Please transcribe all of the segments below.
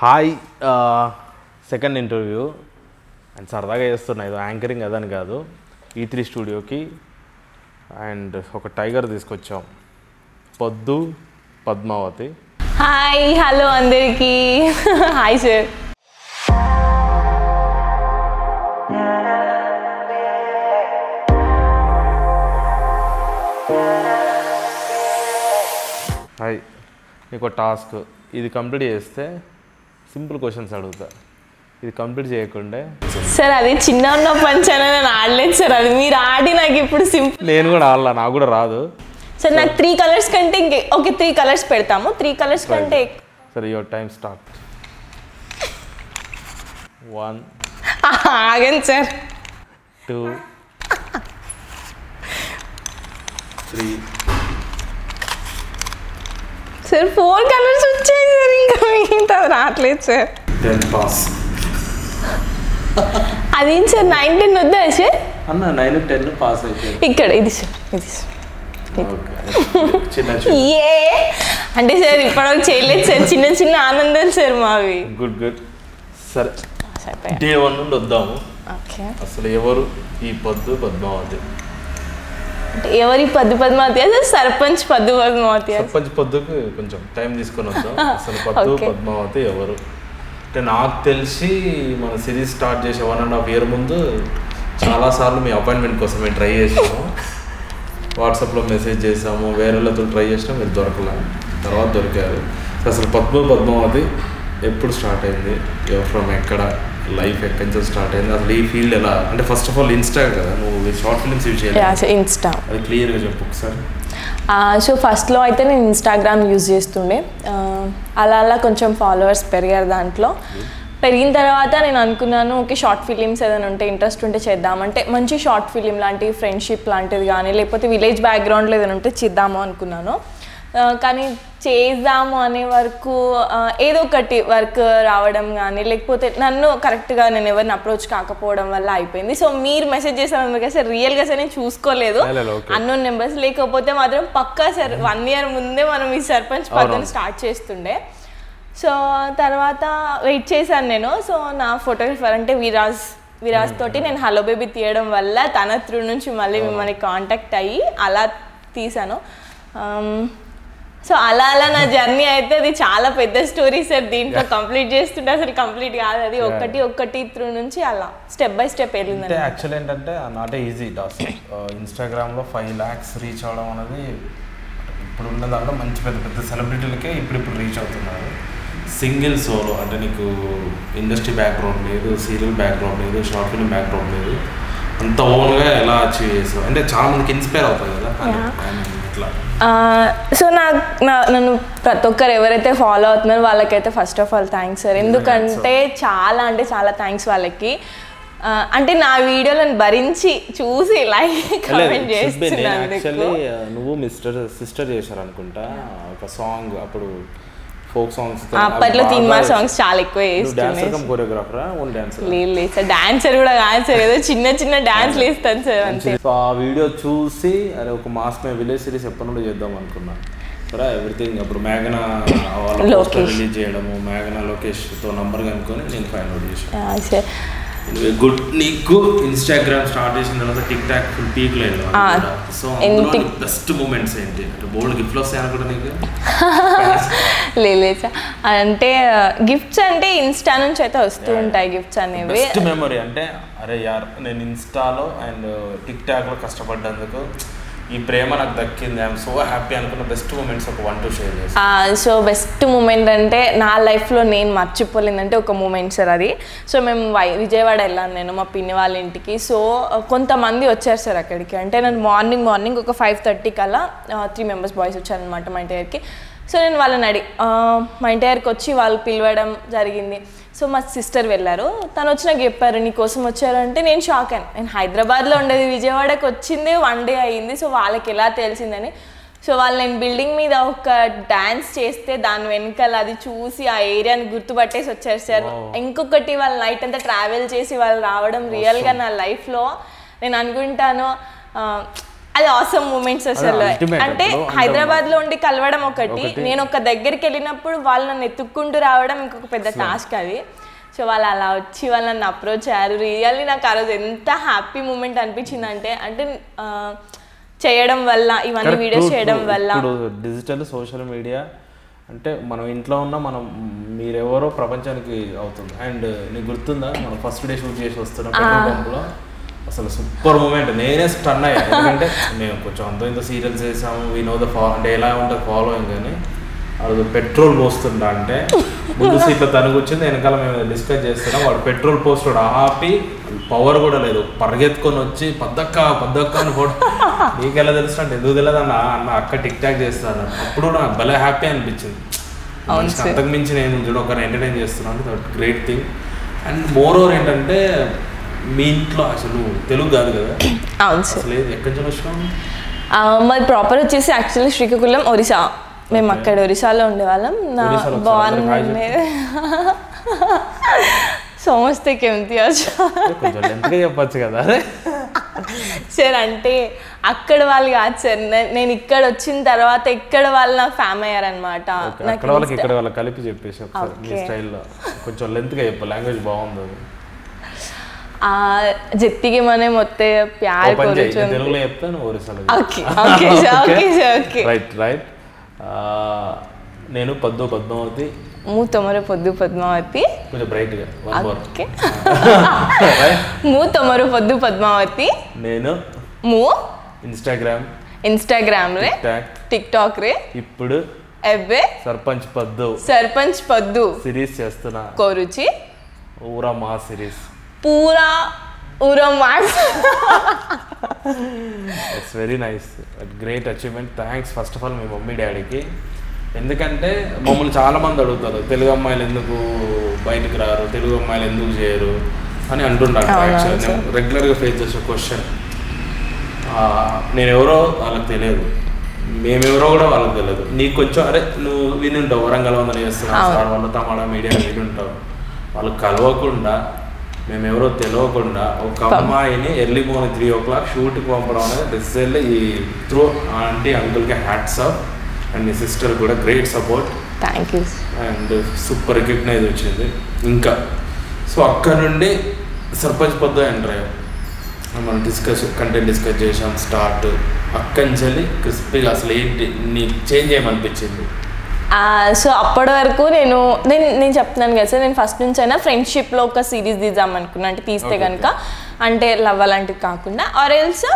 Hi second interview and సరదాగా చేస్తున్నా ఇది యాంకరింగ్ అదని కాదు ఈ త్రీ స్టూడియోకి అండ్ ఒక టైగర్ తీసుకొచ్చాం పొద్దు పద్మావతి హాయ్ హలో అందరికీ హాయ్ సార్ హాయ్ నీకు టాస్క్ ఇది కంప్లీట్ చేస్తే సింపుల్ క్వశ్చన్స్ అడుగుతా ఇది కంప్లీట్ చేయకుండే సార్ అది చిన్న ఉన్న పంచాన నేను ఆడలేదు సార్ అది మీరు ఆడి నాకు ఇప్పుడు సింపుల్ నేను కూడా ఆడలా నాకు కూడా రాదు సార్ నాకు త్రీ కలర్స్ కంటే ఇంకే ఓకే త్రీ కలర్స్ పెడతాము త్రీ కలర్స్ కంటే ఎక్కు- సరే యువర్ టైం స్టార్ట్ వన్ ఆగండి sir two three sir four colours వచ్చాయి సార్ ఇంకా మిగతా రావట్లేదు సార్ టెన్ పాస్ అదేం సార్ నైన్ టెన్ వద్దా సార్ అన్న నైన్ టెన్ పాస్ అయిపోయింది ఇక్కడ ఇది సార్ ఇది సార్ చిన్న చిన్న ఏ అంటే సార్ ఇప్పటివరకు చేయలేదు సార్ చిన్న చిన్న ఆనందాలు సార్ మావి గుడ్ గుడ్ సరే సరిపోయా డే వన్ నుండి వద్దాము ఓకే అసలు ఎవరు ఈ పొద్దు పద్మావతి అంటే ఎవరి పద్దు పద్మావతి సార్ సర్పంచ్ పద్దు పద్మావతి సర్పంచ్ పొద్దుకు కొంచెం టైం తీసుకొని వద్దాం అసలు పద్దు Okay. పద్మావతి ఎవరు అంటే నాకు తెలిసి మన సిరీస్ స్టార్ట్ చేసే వన్ అండ్ హాఫ్ ఇయర్ ముందు చాలాసార్లు మీ అపాయింట్మెంట్ కోసం మేము ట్రై చేసాము వాట్సాప్లో మెసేజ్ చేసాము వేరే వాళ్ళతో ట్రై చేసినా మీరు దొరకలే తర్వాత దొరికారు అసలు పద్మ పద్మావతి ఎప్పుడు స్టార్ట్ అయింది ఎవరు ఫ్రమ్ ఎక్కడ లైఫ్ ఎక్కడి నుంచి స్టార్ట్ అయింది అసలు ఈ ఫీల్డ్ ఎలా అంటే ఫస్ట్ ఆఫ్ ఆల్ ఇన్స్టా కదా నువ్వు షార్ట్ ఫిల్మ్స్ యూజ్ చేయాలి ఇన్స్టా అది క్లియర్గా చెప్పు ఒకసారి సో ఫస్ట్లో అయితే నేను ఇన్స్టాగ్రామ్ యూజ్ చేస్తుండే ఆ, అలా అలా కొంచెం ఫాలోవర్స్ పెరిగారు దాంట్లో పెరిగిన తర్వాత నేను అనుకున్నాను ఓకే షార్ట్ ఫిలిమ్స్ ఏదైనా ఉంటే ఇంట్రెస్ట్ ఉంటే చేద్దామంటే మంచి షార్ట్ ఫిలిం లాంటి ఫ్రెండ్షిప్ లాంటిది కానీ లేకపోతే విలేజ్ బ్యాక్గ్రౌండ్లో ఏదైనా ఉంటే చేద్దాము అనుకున్నాను ఆ, కానీ చేద్దాము అనే వరకు ఆ, ఏదో ఒకటి వర్క్ రావడం కానీ లేకపోతే నన్ను కరెక్ట్గా నేను ఎవరిని అప్రోచ్ కాకపోవడం వల్ల అయిపోయింది సో మీరు మెసేజ్ చేసినందుకే సార్ రియల్గా సార్ నేను చూసుకోలేదు లే, లే, okay. అన్నోన్ నెంబర్స్ లేకపోతే మాత్రం పక్కా సార్ వన్ ఇయర్ ముందే మనం ఈ సర్పంచ్ పద్ధతిని స్టార్ట్ చేస్తుండే సో తర్వాత వెయిట్ చేశాను నేను సో నా ఫోటోగ్రఫర్ అంటే విరాజ్ విరాజ్ తోటి నేను హలో బేబీ తీయడం వల్ల తన త్రూ నుంచి మళ్ళీ మిమ్మల్ని కాంటాక్ట్ అయ్యి అలా తీసాను సో అలా అలా నా జర్నీ అయితే అది చాలా పెద్ద స్టోరీ సార్ దీంట్లో కంప్లీట్ చేస్తుంటే అసలు కంప్లీట్ కాదు అది ఒక్కటి ఒక్కటి త్రూ నుంచి అలా స్టెప్ బై స్టెప్ వెళ్ళింది అంటే యాక్చువల్ ఏంటంటే నాట్ ఈజీ టాస్క్ ఇన్స్టాగ్రామ్లో ఫైవ్ ల్యాక్స్ రీచ్ అవ్వడం అనేది ఇప్పుడు ఉన్న దాంట్లో మంచి పెద్ద పెద్ద సెలబ్రిటీలకే ఇప్పుడు ఇప్పుడు రీచ్ అవుతున్నారు సింగిల్ సోలో అంటే నీకు ఇండస్ట్రీ బ్యాక్గ్రౌండ్ లేదు సీరియల్ బ్యాక్గ్రౌండ్ లేదు షార్ట్ ఫిల్మ్ బ్యాక్గ్రౌండ్ లేదు అంత ఓన్గా ఎలా అచీవ్ చేసావు అంటే చాలా మందికి ఇన్స్పైర్ అవుతుంది కదా I mean, ఇట్లా సో నాకు నా- నన్ను ప్రతి ఒక్కరు ఎవరైతే ఫాలో అవుతున్నారో వాళ్ళకైతే first of all thanks sir ఎందుకంటే చాలా అంటే చాలా థ్యాంక్స్ వాళ్ళకి ఆ, అంటే నా వీడియోలను భరించి చూసి లైక్ కమెంట్ చేస్తున్నందుకు యాక్చువల్లీ నువ్వు మిస్టర్ సిస్టర్ చేశారు అనుకుంటా ఒక సాంగ్ అప్పుడు ఫోక్ సాంగ్స్ అప్పట్లో తీన్మా సాంగ్స్ చాలా ఎక్కువ డాన్సర్ చేస్తున్నాయి కమ్ కొరియోగ్రాఫరా ఓన్ డాన్సర్ లేదు లేదు సార్ డాన్సర్ కూడా కాదు సార్ ఏదో చిన్న చిన్న డాన్స్ వేస్తాను సార్ అంతే సో ఆ వీడియో చూసి అరే ఒక మాస్ మే విలేజ్ సిరీస్ ఎప్పటి నుండి చేద్దాం అనుకున్నా సరే ఎవ్రీథింగ్ అప్పుడు మేఘన వాళ్ళ లోకేష్. రిలీజ్ చేయడము మేఘన లోకేష్తో నంబర్ కనుక్కొని నేను ఫైండ్ అవుట్ చేశాను ఆ, సార్ గుడ్ నీకు ఇన్స్టాగ్రామ్ స్టార్ట్ చేసిన తర్వాత టిక్ టాక్ ఫుల్ పీక్ లేదు ఆ, సో ఎన్ అందులో టిక్- బెస్ట్ మూమెంట్స్ ఏంటి అంటే బోల్డ్ గిఫ్ట్లు వస్తాయి అనుకుంటా నీకు లేదు లేదు సార్ అంటే గిఫ్ట్స్ అంటే ఇన్స్టా నుంచి అయితే వస్తూ ఉంటాయి గిఫ్ట్స్ అనేవి బెస్ట్ మెమరీ అంటే అరే యార్ నేను ఇన్స్టాలో అండ్ టిక్ టాక్లో కష్టపడ్డందుకు ఈ ప్రేమ నాకు దక్కింది ఐఎమ్ సో హ్యాపీ అనుకున్న బెస్ట్ మూమెంట్స్ ఒక వన్ టూ షేర్ చేసి సో బెస్ట్ మూమెంట్ అంటే నా లైఫ్లో నేను మర్చిపోలేదంటే ఒక మూమెంట్ సార్ అది సో మేము వై విజయవాడ వెళ్ళాను నేను మా పిన్ని వాళ్ళ ఇంటికి సో కొంతమంది వచ్చారు సార్ అక్కడికి అంటే నేను మార్నింగ్ మార్నింగ్ ఒక ఫైవ్ థర్టీ కల్లా త్రీ మెంబర్స్ బాయ్స్ వచ్చారనమాట మా ఇంటి దగ్గరికి సో నేను వాళ్ళని అడిగి ఆ, మా ఇంటి దగ్గరికి వచ్చి వాళ్ళు పిలవడం జరిగింది సో మా సిస్టర్ వెళ్ళారు తను వచ్చి నాకు చెప్పారు నీ కోసం వచ్చారు అంటే నేను షాక్ అయ్యాను నేను హైదరాబాద్లో ఉండేది విజయవాడకి వచ్చింది వన్ డే అయ్యింది సో వాళ్ళకి ఎలా తెలిసిందని సో వాళ్ళు నేను బిల్డింగ్ మీద ఒక డాన్స్ చేస్తే దాని వెనకాల అది చూసి ఆ ఏరియాని గుర్తుపట్టేసి వచ్చారు సార్ ఇంకొకటి వాళ్ళు నైట్ అంతా ట్రావెల్ చేసి వాళ్ళు రావడం రియల్గా నా లైఫ్లో నేను అనుకుంటాను ఆ, అది ఆసమ్ మూమెంట్స్ అసలు ultimate అంటే ఇప్పుడు అంటే హైదరాబాద్ లో ఉండి కలవడం ఒకటి ఒకటి. నేను ఒక దగ్గరికి వెళ్ళినప్పుడు వాళ్ళు నన్ను ఎత్తుక్కుంటూ రావడం ఇంకొక పెద్ద టాస్క్ అది సో వాళ్ళు అలా వచ్చి వాళ్ళు నన్ను అప్రోచ్ అయ్యారు రియల్లీ నాకు ఆ రోజు ఎంత హ్యాపీ మూమెంట్ అనిపించింది అంటే అంటే ఆ, చేయడం వల్ల ఇవన్నీ Correct, వీడియోస్ true, చేయడం true. వల్ల ఇప్పుడు డిజిటల్ సోషల్ మీడియా అంటే మనం ఇంట్లో ఉన్న మనం మీరెవరో ప్రపంచానికి అవుతుంది అండ్ నీకు గుర్తుందా మనం ఫస్ట్ డే షూట్ చేసి వస్తున్నాం పెట్రోల్ పంపులో అసలు సూపర్ మూమెంట్ నేనే స్టన్ అయ్యా ఎందుకంటే మేము కొంచెం అంత ఇంత సీరియల్స్ చేసాము వీ నో ద ఫా అంటే ఎలా ఉంటుంది ఫాలోయింగ్ అని అది పెట్రోల్ పోస్తుంటా అంటే ముందు సీట్లో తను కూర్చుంది వెనకాల మేము డిస్కస్ చేస్తున్నాం వాడు పెట్రోల్ పోస్తాడు ఆపి పవర్ కూడా లేదు పరిగెత్తుకొని వచ్చి పద్దక్క పద్దక్క అని ఫోటో నీకెలా తెలుసు అంటే ఎందుకు తెలియదు అన్న అన్న అక్క టిక్ టాక్ చేస్తాను అప్పుడు నాకు భలే హ్యాపీ అనిపించింది అవును మనిషికి సార్. అంతకు మించి నేను చూడ ఒకరిని ఎంటర్టైన్ చేస్తున్నాను that great thing and moreover ఏంటంటే మీ ఇంట్లో అసలు తెలుగు కాదు కదా అవును సార్ అసలు ఏది ఎక్కడి నుంచి వచ్చినాం ఆ, మాది ప్రాపర్ వచ్చేసి యాక్చువల్లీ శ్రీకాకుళం ఒరిస్సా మేము అక్కడ ఒరిస్సాలో ఉండేవాళ్ళం నా ఒరిస్సాలో ఒకసారి అందరికి బాగుంది సమస్తే కెంతి కొంచెం లెంత్గా చెప్పొచ్చు కదా అరే సార్ అంటే అక్కడ వాళ్ళు కాదు సార్ నే- నేను ఇక్కడ వచ్చిన తర్వాత ఇక్కడ వాళ్ళు నాకు ఫ్యామ్ అయ్యారనమాట ఓకే, అక్కడ వాళ్ళకి ఇక్కడ వాళ్ళకి కలిపి చెప్పేసి ఒకసారి మీ Okay. స్టైల్లో కొంచెం లెంత్గా చెప్పు లాంగ్వేజ్ బాగుంది అది. జత్తికి మనే మొత్తే ప్యార్ ఓ పని చేయి, నేను కొరుచుంది తెలుగులో చెప్తాను ఒరిస్సాలో okay okay sir okay sir okay right right నేను పద్దు పద్మావతి మూ తొమరు పొద్దు పద్మావతి కొంచెం బ్రైట్గా వన్ మోర్ ఓకే మూ తొమరు పొద్దు పద్మావతి నేను మూ ఇన్స్టాగ్రామ్ ఇన్స్టాగ్రామ్ రే ట్యాక్ టిక్ టాక్ రే ఇప్పుడు ఎవ్వే సర్పంచ్ పద్దు సర్పంచ్ పద్దు సిరీస్ చేస్తున్నా కోరుచి ఊరా మా సిరీస్ పూరా ఊరం max it's very nice great achievement thanks first of all మీ మమ్మీ డాడీకి ఎందుకంటే మమ్మల్ని చాలా మంది అడుగుతారు తెలుగు అమ్మాయిలు ఎందుకు బయటకు రారు తెలుగు అమ్మాయిలు ఎందుకు చేయరు అని అంటుంటారు అవునా, యాక్చువల్లీ sir. నేను రెగ్యులర్గా ఫేస్ చేసే క్వశ్చన్ నేను ఎవరో వాళ్ళకి తెలియదు మేమెవరో కూడా వాళ్ళకి తెలియదు నీకు కొంచెం అరే నువ్వు వినుంటావు వరంగల్ వందలు చేస్తున్నావు అవును. సార్ వాళ్ళు తమాడా మీడియా వినుంటావు వాళ్ళు కలవకుండా మేమెవరో తెలియకుండా ఒక అమ్మాయిని early morning three o'clock షూట్కి పంపడం అనేది డిసైడ్లో ఈ త్రూ ఆంటీ అంకుల్కి హ్యాట్స్ ఆఫ్ అండ్ మీ సిస్టర్ కూడా great support thank you and super recognise వచ్చింది ఇంకా సో అక్కడ నుండి సర్పంచ్ పొద్దు ఎంటర్ అయ్యాం మనం డిస్కస్ కంటెంట్ డిస్కస్ చేసాం స్టార్ట్ అక్కడి నుంచి క్రిస్పీగా అసలు ఏంటి నీకు చేంజ్ చేయమనిపించింది సో అప్పటి వరకు నేను నేను నేను చెప్తున్నాను కదా సార్ నేను ఫస్ట్ నుంచి అయినా ఫ్రెండ్షిప్లో ఒక సిరీస్ తీద్దాం అనుకున్నా అంటే తీస్తే Okay, కనుక అంటే లవ్ అలాంటివి కాకుండా ఆర్ ఎల్స్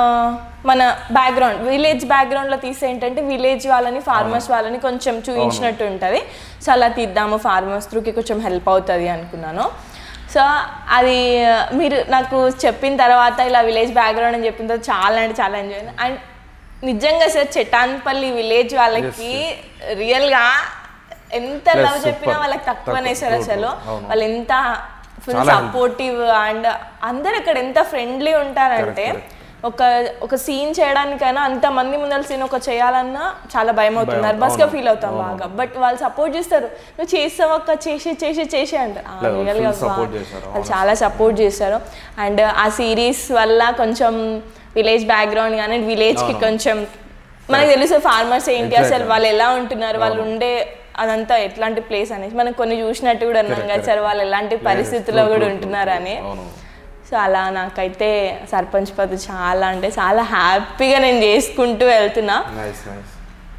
మన బ్యాక్గ్రౌండ్ విలేజ్ బ్యాక్గ్రౌండ్లో తీస్తే ఏంటంటే విలేజ్ వాళ్ళని ఫార్మర్స్ వాళ్ళని కొంచెం చూపించినట్టు ఉంటుంది సో అలా తీద్దాము ఫార్మర్స్ త్రూకి కొంచెం హెల్ప్ అవుతుంది అనుకున్నాను సో అది ఆ, మీరు నాకు చెప్పిన తర్వాత ఇలా విలేజ్ బ్యాక్గ్రౌండ్ అని చెప్పిన తర్వాత చాలా అంటే చాలా ఎంజాయ్ అండ్ నిజంగా సార్ చెటాన్పల్లి విలేజ్ వాళ్ళకి రియల్గా ఎంత Yes, లవ్ చెప్పినా super. వాళ్ళకి తక్కువనే తక్కువ, సార్ true, అసలు true. అవును. వాళ్ళు ఎంత ఫుల్ చాలా help. సపోర్టివ్ అండ్ అందరు అక్కడ ఎంత ఫ్రెండ్లీ ఉంటారంటే Correct, ఒక ఒక సీన్ చేయడానికైనా అంత మంది ముందర సీన్ ఒక చేయాలన్నా చాలా భయం అవుతుంది భయం, నర్వస్ గా అవును, ఫీల్ అవుతాం అవును. బాగా బట్ వాళ్ళు సపోర్ట్ చేస్తారు నువ్వు చేస్తావు అక్క చేసి చేసి చేసి అంటారు ఆ, లేదు, real full గా support వా- చేశారు, వాళ్ళు అవును. చాలా సపోర్ట్ చేశారు అండ్ ఆ సిరీస్ వల్ల కొంచెం విలేజ్ బ్యాక్గ్రౌండ్ కానీ విలేజ్ కి అవును. కొంచెం మనకు తెలుసు ఫార్మర్స్ ఏంటి అసలు Exactly. వాళ్ళు ఎలా ఉంటున్నారు వాళ్ళు అవును. ఉండే అదంతా ఎట్లాంటి ప్లేస్ అనేసి మనం కొన్ని చూసినట్టు కూడా ఉన్నాం Correct, కదా సార్ correct. వాళ్ళు ఎలాంటి Yes, పరిస్థితుల్లో true, కూడా true, ఉంటున్నారు true, అని అవును సో అలా నాకైతే సర్పంచ్ పదవి చాలా అంటే చాలా హ్యాపీగా నేను చేసుకుంటూ వెళ్తున్నా nice nice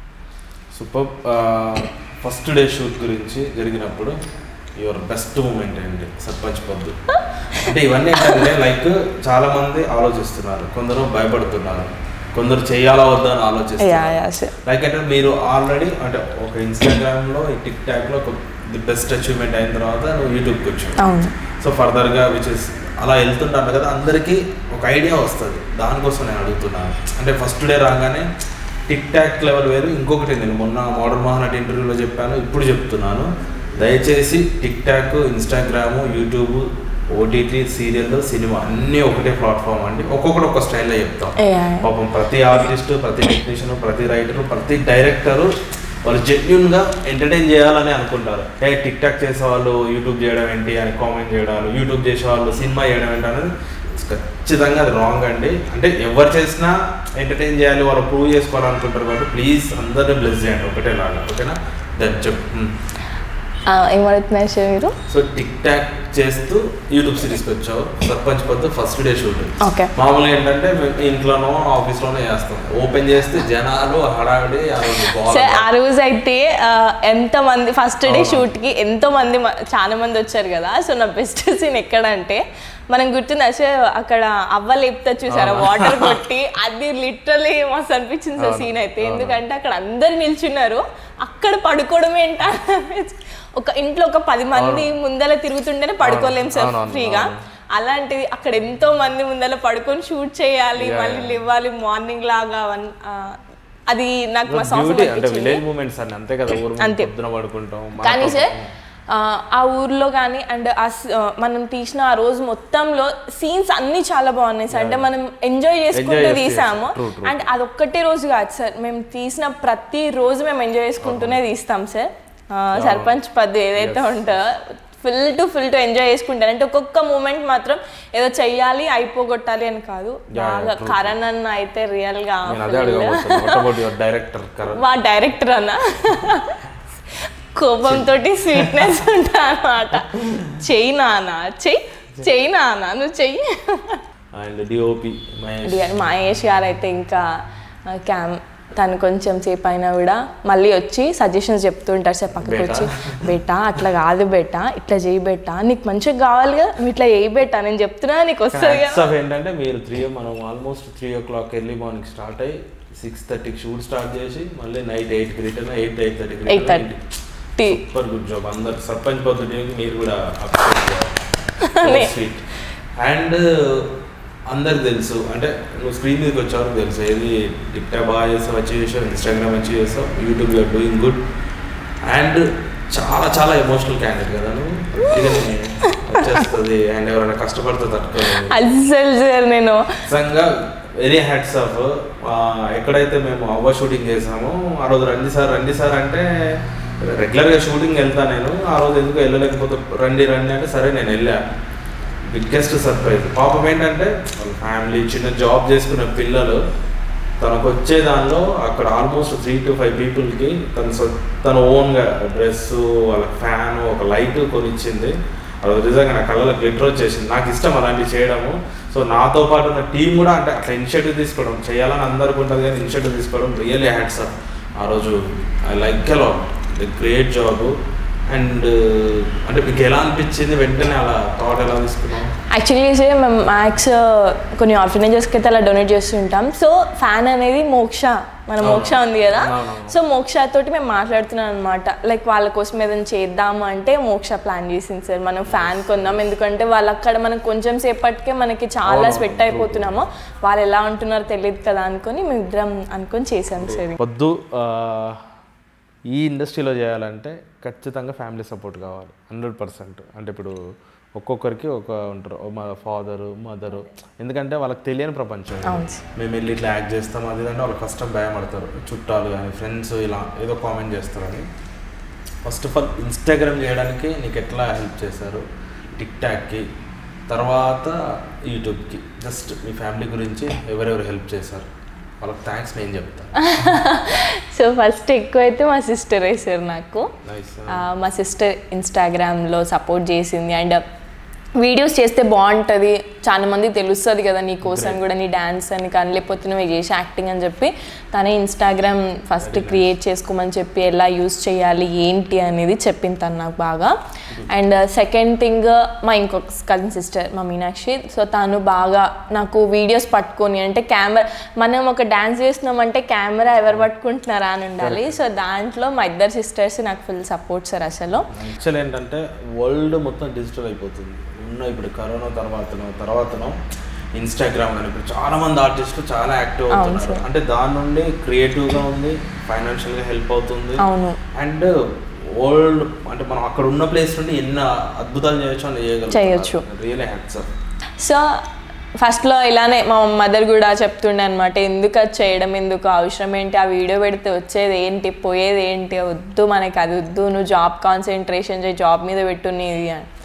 super first day shoot గురించి జరిగినప్పుడు యువర్ బెస్ట్ మూమెంట్ ఏంటి సర్పంచ్ పొద్దు అంటే ఇవన్నీ ఏంటంటే లైక్ చాలా మంది ఆలోచిస్తున్నారు కొందరు భయపడుతున్నారు కొందరు చేయాలా వద్దా అని యా ఆలోచిస్తున్నారు యా సార్ లైక్ అంటే మీరు ఆల్రెడీ అంటే ఒక ఇన్స్టాగ్రామ్ లో ఈ టిక్ టాక్ లో ఒక ది బెస్ట్ అచీవ్మెంట్ అయిన తర్వాత నువ్వు యూట్యూబ్కి వచ్చావు అవును సో ఫర్దర్గా విచ్ ఇస్ అలా వెళ్తుంటాను కదా అందరికీ ఒక ఐడియా వస్తుంది దానికోసం నేను అడుగుతున్నాను అంటే ఫస్ట్ డే రాగానే టిక్ టాక్ లెవెల్ వేరు ఇంకొకటి నేను మొన్న మోడర్న్ మహానటి ఇంటర్వ్యూలో చెప్పాను ఇప్పుడు చెప్తున్నాను దయచేసి TikTok Instagram YouTube OTT serial cinema అన్నీ ఒకటే ప్లాట్ఫామ్ అండి ఒక్కొక్కటి ఒక స్టైల్లో చెప్తాం Yeah, yeah. పాపం ప్రతి ఆర్టిస్ట్ ప్రతి టెక్నీషియన్ ప్రతి రైటర్ ప్రతి డైరెక్టరు వాళ్ళు జెన్యున్ గా ఎంటర్టైన్ చేయాలని అనుకుంటారు ఏ టిక్ టాక్ చేసే వాళ్ళు యూట్యూబ్ చేయడం ఏంటి అని కామెంట్ చేయడాలు యూట్యూబ్ చేసే వాళ్ళు సినిమా చేయడం ఏంటి అనేది ఖచ్చితంగా అది రాంగ్ అండి అంటే ఎవరు చేసినా ఎంటర్టైన్ చేయాలి వాళ్ళు ప్రూవ్ చేసుకోవాలనుకుంటారు కాబట్టి ప్లీజ్ అందరిని బ్లెస్ చేయండి ఒకటేలాగా ఓకేనా దట్ చెప్పు మ్. ఆ, ఏం అడుగుతున్నారు సార్ మీరు సో టిక్ టాక్ చేస్తూ యూట్యూబ్ సిరీస్కి వచ్చావు సర్పంచ్ పొద్దు ఫస్ట్ డే షూట్ ఓకే మామూలుగా ఏంటంటే మేము ఇంట్లోనో ఆఫీస్లోనో చేస్తాం ఓపెన్ చేస్తే జనాలు హడావిడి ఆ రోజు బాగా సార్ ఆ రోజు అయితే ఆ, ఎంత మంది ఫస్ట్ డే అవునా. షూట్ కి ఎంతో మంది మ- చాలా మంది వచ్చారు కదా సో నా బెస్ట్ సీన్ ఎక్కడ అంటే మనం గుర్తుంది సార్ అక్కడ అవ్వ లేపుతా చూసారా అవునా. వాటర్ కొట్టి అది లిటరలీ మస్తు అనిపించింది సార్ అవును. సీన్ అయితే అవును. ఎందుకంటే అక్కడ అందరు నిల్చున్నారు అక్కడ పడుకోవడం ఏంటా ఒక ఇంట్లో ఒక పది మంది ముందర తిరుగుతుంటేనే పడుకోలేం సార్ అవునవును, ఫ్రీగా అవును. అలాంటిది అక్కడ ఎంతో మంది ముందర పడుకొని షూట్ చేయాలి Yeah, మళ్ళీ yeah. లేవాలి మార్నింగ్ లాగా అవన్- ఆ, అది నాకు మా సాంగ్ బ్యూటీ అంటే విలేజ్ మూమెంట్స్ అన్ని అంతే కదా ఊరు ముందు అంతే. పొద్దున పడుకుంటాం కానీ మాతో- సార్ ఆ, ఆ ఊర్లో కానీ అండ్ ఆ స్- ఆ, మనం తీసిన ఆ రోజు మొత్తంలో సీన్స్ అన్ని చాలా బాగున్నాయి సార్ అంటే మనం ఎంజాయ్ చేసుకుంటూ చేస్తూ తీసాము True, true. అండ్ అదొక్కటే రోజు కాదు సార్ మేము తీసిన ప్రతి రోజు మేము ఎంజాయ్ చేసుకుంటూనే తీస్తాం సార్ ఆ, సర్పంచ్ పద్దు ఏదైతే ఉంటుందో full to full to enjoy చేసుకుంటాను అంటే ఒక్కొక్క మూమెంట్ మాత్రం ఏదో చెయ్యాలి అయిపోగొట్టాలి అని కాదు yeah, బాగా true, కరణ్ అన్న అయితే రియల్ గా నేను అదే full- అడగబోతున్నాను what about your director Karan మా డైరెక్టర్ అన్న కోపంతో స్వీట్నెస్ ఉంటా అనమాట చెయ్యి నాన్న చెయ్యి చెయ్యి నాన్న నువ్వు చెయ్యి అండ్ డిఓపి మహేష్ ఇది మహేష్ గారు అయితే ఇంకా క్యామ్ తను కొంచెం సేపు అయినా కూడా మళ్ళీ వచ్చి సజెషన్స్ చెప్తుంటారు సార్ పక్కకి బేటా? వచ్చి బేటా అట్లా కాదు బేటా ఇట్లా చేయి బేటా నీకు మంచిగా కావాలి కదా నువ్వు ఇట్లా చేయి బేటా నేను చెప్తున్నా నీకు వస్తుంది హ్యాట్స్ కదా ఆఫ్ ఏంటంటే మీరు త్రీ మనం almost three o'clock early morning start అయ్యి సిక్స్ థర్టీకి షూట్ స్టార్ట్ చేసి మళ్ళీ నైట్ ఎయిట్కి రిటర్న్ ఎయిట్ ఎయిట్ థర్టీకి eight thirty tea super good job అందరు సర్పంచ్ పద్ధతికి మీరు కూడా నే- స్వీట్ అండ్ అందరికి తెలుసు అంటే నువ్వు స్క్రీన్ మీదకి వచ్చేవరకు తెలుసు ఏది టిక్టాక్ బాగా చేస్తావు వచ్చి చేసావు ఇన్స్టాగ్రామ్ వచ్చి చేస్తావు YouTube you are doing good and చాలా చాలా ఎమోషనల్ క్యాండిడేట్ కదా నువ్వు ఇక వచ్చేస్తుంది అండ్ ఎవరైనా కష్టపడితే తట్టుకోలేదు అస్సలు సార్ నేను నిజంగా వెరీ హ్యాట్స్ ఆఫ్ ఎక్కడైతే మేము అవ్వ షూటింగ్ చేసామో ఆ రోజు రండి సార్ రండి సార్ అంటే రెగ్యులర్గా షూటింగ్ వెళ్తా నేను ఆ రోజు ఎందుకు వెళ్ళలేకపోతే రండి రండి అంటే సరే నేను వెళ్ళా బిగ్గెస్ట్ సర్ప్రైజ్ పాపం ఏంటంటే వాళ్ళ ఫ్యామిలీ చిన్న జాబ్ చేసుకునే పిల్లలు తనకు వచ్చే దానిలో అక్కడ ఆల్మోస్ట్ త్రీ టు ఫైవ్ పీపుల్కి తన సొ- తన ఓన్గా డ్రెస్ వాళ్ళ ఫ్యాన్ ఒక లైట్ కొనిచ్చింది అది నిజంగా నా కళ్ళలో గ్లిటర్ వచ్చేసింది నాకు ఇష్టం అలాంటివి చేయడము సో నాతో పాటు ఉన్న టీం కూడా అంటే అట్లా ఇనిషియేటివ్ తీసుకోవడం చేయాలని అందరికి ఉంటుంది కానీ ఇనిషియేటివ్ తీసుకోవడం రియల్లీ హ్యాట్స్ అప్ ఆ రోజు I like a lot great job and అంటే మీకు ఎలా అనిపించింది వెంటనే అలా థాట్ ఎలా తీసుకున్నాం యాక్చువల్లీ సే మేము మ్యాక్స్ కొన్ని ఆర్ఫనేజెస్కి అయితే అలా డొనేట్ చేస్తుంటాం సో ఫ్యాన్ అనేది మోక్ష మన అవును. మోక్ష ఉంది కదా అవునవును. సో మోక్ష తోటి మేము మాట్లాడుతున్నాం అనమాట లైక్ వాళ్ళ కోసం ఏదైనా చేద్దాము అంటే మోక్ష ప్లాన్ చేసింది సార్ మనం ఫ్యాన్ కొందాం ఎందుకంటే వాళ్ళు అక్కడ మనం కొంచెం సేపటికే మనకి చాలా అవునవును. స్వెట్ అయిపోతున్నాము వాళ్ళు ఎలా ఉంటున్నారో తెలియదు కదా అనుకొని మేము ఇద్దరం అనుకొని చేసాం సార్ పొద్దు ఆ, ఈ ఇండస్ట్రీలో చేయాలంటే ఖచ్చితంగా ఫ్యామిలీ సపోర్ట్ కావాలి హండ్రెడ్ పర్సెంట్ అంటే ఇప్పుడు ఒక్కొక్కరికి ఒక ఉంటారు ఓ మా ఫాదరు మదరు ఎందుకంటే వాళ్ళకి తెలియని ప్రపంచం ఇది. అవును సార్. మేము వెళ్ళి ఇట్లా యాక్ట్ చేస్తాం అది అంటే వాళ్ళకి కష్టం భయపడతారు చుట్టాలు కానీ ఫ్రెండ్స్ ఇలా ఏదో కామెంట్ చేస్తారని ఫస్ట్ ఆఫ్ ఆల్ ఇన్స్టాగ్రామ్ చేయడానికి నీకు ఎట్లా హెల్ప్ చేశారు టిక్ టాక్కి తర్వాత యూట్యూబ్కి జస్ట్ మీ ఫ్యామిలీ గురించి ఎవరెవరు హెల్ప్ చేశారు వాళ్ళకి థ్యాంక్స్ నేను చెప్తాను సో ఫస్ట్ ఎక్కువ అయితే మా సిస్టర్ వేసారు నాకు నైస్ ఆ, మా సిస్టర్ ఇన్స్టాగ్రామ్లో సపోర్ట్ చేసింది అండ్ వీడియోస్ చేస్తే బాగుంటుంది చాలా మందికి తెలుస్తుంది కదా నీ కోసం కూడా నీ డ్యాన్స్ అని కానీ లేకపోతే నువ్వు చేసి యాక్టింగ్ అని చెప్పి తనే ఇన్స్టాగ్రామ్ ఫస్ట్ క్రియేట్ చేసుకోమని చెప్పి ఎలా యూస్ చేయాలి ఏంటి అనేది చెప్పింది తను నాకు బాగా అండ్ సెకండ్ థింగ్ మా ఇంకొక కజిన్ సిస్టర్ మా మీనాక్షి సో తను బాగా నాకు వీడియోస్ పట్టుకొని అంటే కెమెరా మనం ఒక డ్యాన్స్ చేస్తున్నామంటే కెమెరా ఎవరు పట్టుకుంటున్నారా అని ఉండాలి సో దాంట్లో మా ఇద్దరు సిస్టర్స్ నాకు ఫుల్ సపోర్ట్ సార్ అసలు యాక్చువల్ ఏంటంటే వరల్డ్ మొత్తం డిజిటల్ అయిపోతుంది ఉన్న ఇప్పుడు కరోనా తర్వాతనో తర్వాతనో ఇన్స్టాగ్రామ్ కానీ ఇప్పుడు చాలా మంది ఆర్టిస్టులు చాలా యాక్టివ్ అవును అవుతున్నారు సార్. అంటే దాని నుండి క్రియేటివ్గా ఉంది ఫైనాన్షియల్గా హెల్ప్ అవుతుంది అవును అండ్ వరల్డ్ అంటే మనం అక్కడ ఉన్న ప్లేస్ నుండి ఎన్ని అద్భుతాలు చేయొచ్చు అని చేయొచ్చు. రియల్ హ్యాట్స్ సో ఫస్ట్లో ఇలానే మా మదర్ కూడా చెప్తుండే అనమాట ఎందుకు అది చేయడం ఎందుకు అవసరం ఏంటి ఆ వీడియో పెడితే వచ్చేది ఏంటి పోయేది ఏంటి వద్దు మనకి అది వద్దు నువ్వు జాబ్ కాన్సన్ట్రేషన్ చేయి జాబ్ మీద పెట్టు నీది అని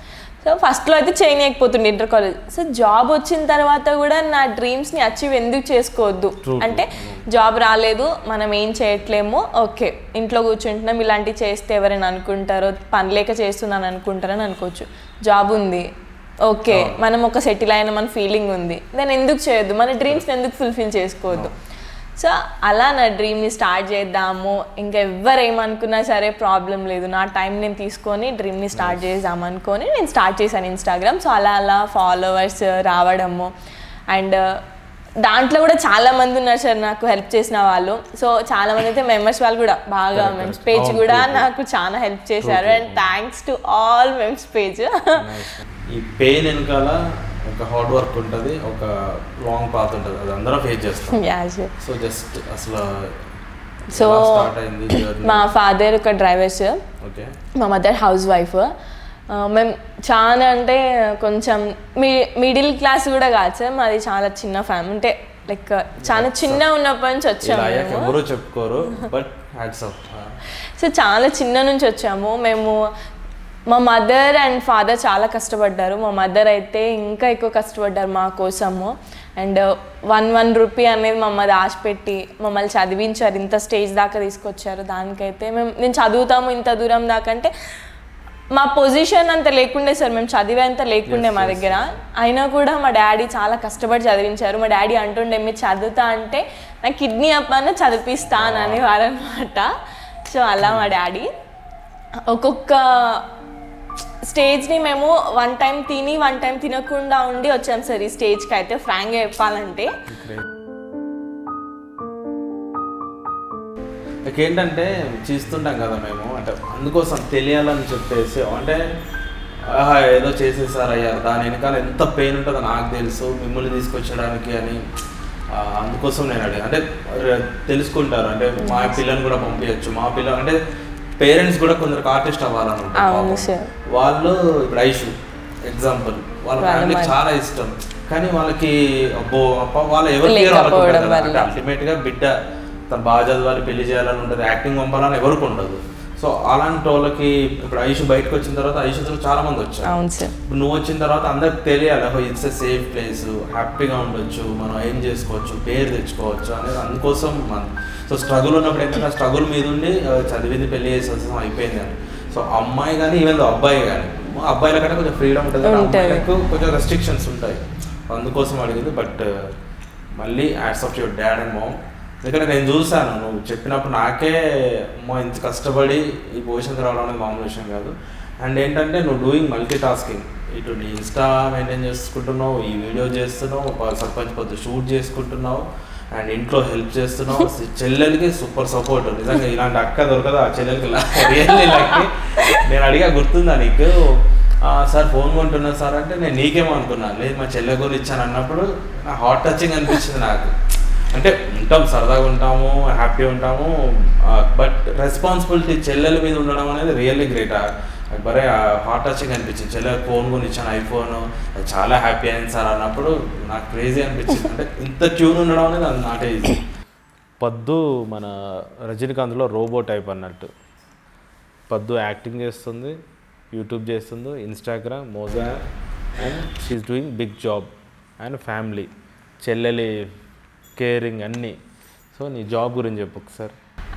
సో ఫస్ట్లో అయితే చేయలేకపోతుండే ఇంటర్ కాలేజ్ సో జాబ్ వచ్చిన తర్వాత కూడా నా డ్రీమ్స్ని అచీవ్ ఎందుకు చేసుకోవద్దు True, అంటే జాబ్ రాలేదు మనం ఏం చేయట్లేము ఓకే ఇంట్లో కూర్చుంటున్నాం ఇలాంటివి చేస్తే ఎవరైనా అనుకుంటారో పని లేక చేస్తున్నాను అనుకుంటారని అనుకోవచ్చు జాబ్ ఉంది ఓకే మనం ఒక సెటిల్ అయిన మన ఫీలింగ్ ఉంది దాన్ని ఎందుకు చేయొద్దు మన డ్రీమ్స్ని ఎందుకు ఫుల్ఫిల్ చేసుకోవద్దు సో అలా నా డ్రీమ్ని స్టార్ట్ చేద్దాము ఇంకా ఎవ్వరు ఏమనుకున్నా సరే ప్రాబ్లం లేదు నా టైం నేను తీసుకొని డ్రీమ్ని స్టార్ట్ చేద్దాం అనుకొని నేను స్టార్ట్ చేశాను ఇన్స్టాగ్రామ్ సో అలా అలా ఫాలోవర్స్ రావడము అండ్ దాంట్లో కూడా చాలా మంది ఉన్నారు సార్ నాకు హెల్ప్ చేసిన వాళ్ళు సో చాలా మంది అయితే మెంబర్స్ వాళ్ళు కూడా బాగా Correct, మెంబర్స్ correct. పేజ్ అవును, కూడా true, true. నాకు చాలా హెల్ప్ చేశారు and thanks to all members page ఈ పెయిన్ వెనకాల ఒక హార్డ్ వర్క్ ఉంటుంది ఒక లాంగ్ పాత్ ఉంటుంది అది అందరం ఫేస్ చేస్తాం యా సార్ సో జస్ట్ అసలు సో స్టార్ట్ అయింది జర్నీ మా ఫాదర్ ఒక డ్రైవర్ సార్ ఓకే మా మదర్ హౌస్ వైఫ్ మేము చాలా అంటే కొంచెం మీ మిడిల్ క్లాస్ కూడా కాదు సార్ మాది చాలా చిన్న ఫ్యామిలీ అంటే లైక్ చాలా చిన్న ఉన్నప్పటి నుంచి వచ్చాము ఇలా అయ్యాక మేము ఎవరు చెప్పుకోరు బట్ హ్యాట్స్ ఆఫ్ సో చాలా చిన్న నుంచి వచ్చాము మేము మా మదర్ అండ్ ఫాదర్ చాలా కష్టపడ్డారు మా మదర్ అయితే ఇంకా ఎక్కువ కష్టపడ్డారు మా కోసము అండ్ వన్ వన్ రూపీ అనేది మమ్మల్ని దాచిపెట్టి మమ్మల్ని చదివించారు ఇంత స్టేజ్ దాకా తీసుకొచ్చారు దానికైతే మేము నేను చదువుతాము ఇంత దూరం దాకా అంటే మా పొజిషన్ అంత లేకుండే సార్ మేము చదివేంత లేకుండే మా దగ్గర అయినా కూడా మా డాడీ చాలా కష్టపడి చదివించారు మా డాడీ అంటుండే మీరు చదువుతా అంటే నా కిడ్నీ అప్పన్న చదివిస్తా అని అనేవారు అనమాట సో అలా మా డాడీ ఒక్కొక్క స్టేజ్ని మేము వన్ టైం తిని వన్ టైం తినకుండా ఉండి వచ్చాం సార్ ఈ స్టేజ్కి అయితే ఫ్రాంక్గా చెప్పాలంటే ఏంటంటే చేస్తుంటాం కదా మేము అంటే అందుకోసం తెలియాలని చెప్పేసి అంటే ఆహా ఏదో చేసేసారు అయ్యారు దాని వెనకాల ఎంత పెయిన్ ఉంటుందో నాకు తెలుసు మిమ్మల్ని తీసుకొచ్చడానికి అని ఆ, అందుకోసం నేను అడిగా అంటే ర- తెలుసుకుంటారు అంటే మా పిల్లని కూడా పంపించచ్చు మా పిల్ల అంటే పేరెంట్స్ కూడా కొందరికి ఆర్టిస్ట్ అవ్వాలని ఉంటుంది అవును పాపం. సార్. వాళ్ళు ఇప్పుడు ఐషు ఎగ్జాంపుల్ వాళ్ళ వాళ్ళ ఫ్యామిలీకి మరి- చాలా ఇష్టం కానీ వాళ్ళకి అబ్బో అప్ప వాళ్ళ ఎవరు లేకపోవడం వల్ల. అల్టిమేట్ గా బిడ్డ తను బాగా చదవాలి పెళ్లి చేయాలని ఉంటుంది యాక్టింగ్ పంపాలని ఎవరికి ఉండదు సో అలాంటి వాళ్ళకి ఇప్పుడు ఐషు బయటకు వచ్చిన తర్వాత ఐషుతో చాలా మంది వచ్చారు అవును సార్ ఇప్పుడు నువ్వు వచ్చిన తర్వాత అందరికి తెలియాలి oh it's a safe place హ్యాపీగా ఉండొచ్చు మనం ఏం చేసుకోవచ్చు పేరు తెచ్చుకోవచ్చు అనేది అందుకోసం మన సో స్ట్రగుల్ ఉన్నప్పుడు ఏంటంటే స్ట్రగుల్ మీద ఉండి ఆ, చదివింది పెళ్లి చేసి వచ్చేసాం అయిపోయింది అని సో అమ్మాయి కానీ ఈవెన్ అబ్బాయి కానీ అబ్బాయిల కంటే కొంచెం ఫ్రీడమ్ ఉంటుంది కానీ ఉంటది. అమ్మాయిలకు కొంచెం రెస్ట్రిక్షన్స్ ఉంటాయి అందుకోసం అడిగింది బట్ మళ్ళీ hats off your dad and mom ఎందుకంటే నేను చూసాను నువ్వు చెప్పినప్పుడు నాకే అమ్మో ఇంత కష్టపడి ఈ పొజిషన్కి రావడం అనేది మామూలు విషయం కాదు అండ్ ఏంటంటే నువ్వు డూయింగ్ మల్టీ టాస్కింగ్ ఇటు నీ ఇన్స్టా మెయింటైన్ చేసుకుంటున్నావు ఈ వీడియో చేస్తున్నావు ఒక సర్పంచ్ పొద్దు షూట్ చేసుకుంటున్నావు అండ్ ఇంట్లో హెల్ప్ చేస్తున్నావు చెల్లెలకి సూపర్ సపోర్ట్ నిజంగా ఇలాంటి అక్క దొరకదు ఆ చెల్లెలకి రియల్లీ లక్కి నేను అడిగా గుర్తుందా నీకు "ఆ, సార్ ఫోన్ కొంటున్నా సార్ అంటే నేను నీకేమో అనుకున్నాను లేదు మా చెల్లె గురించి ఇచ్చాను అన్నప్పుడు నా హార్ట్ టచింగ్ అనిపించింది నాకు అంటే ఉంటాం సరదాగా ఉంటాము హ్యాపీ ఉంటాము బట్ రెస్పాన్సిబిలిటీ చెల్లెల మీద ఉండడం అనేది రియల్లీ గ్రేట్ బరే హార్ట్ టచింగ్ అనిపించింది చెల్లెకి ఫోన్ కొని ఇచ్చాను ఐఫోన్ చాలా హ్యాపీ అయింది సార్ అన్నప్పుడు నాకు క్రేజీ అనిపించింది అంటే ఇంత ట్యూన్ ఉండడం అనేది అది నాటే ఈజీ పద్దు మన రజనీకాంత్లో రోబో టైప్ అన్నట్టు పద్దు యాక్టింగ్ చేస్తుంది యూట్యూబ్ చేస్తుంది ఇన్స్టాగ్రామ్ మోజా and she doing big job and family చెల్లెలి కేరింగ్ అన్నీ సో నీ జాబ్ గురించి చెప్పు ఒకసారి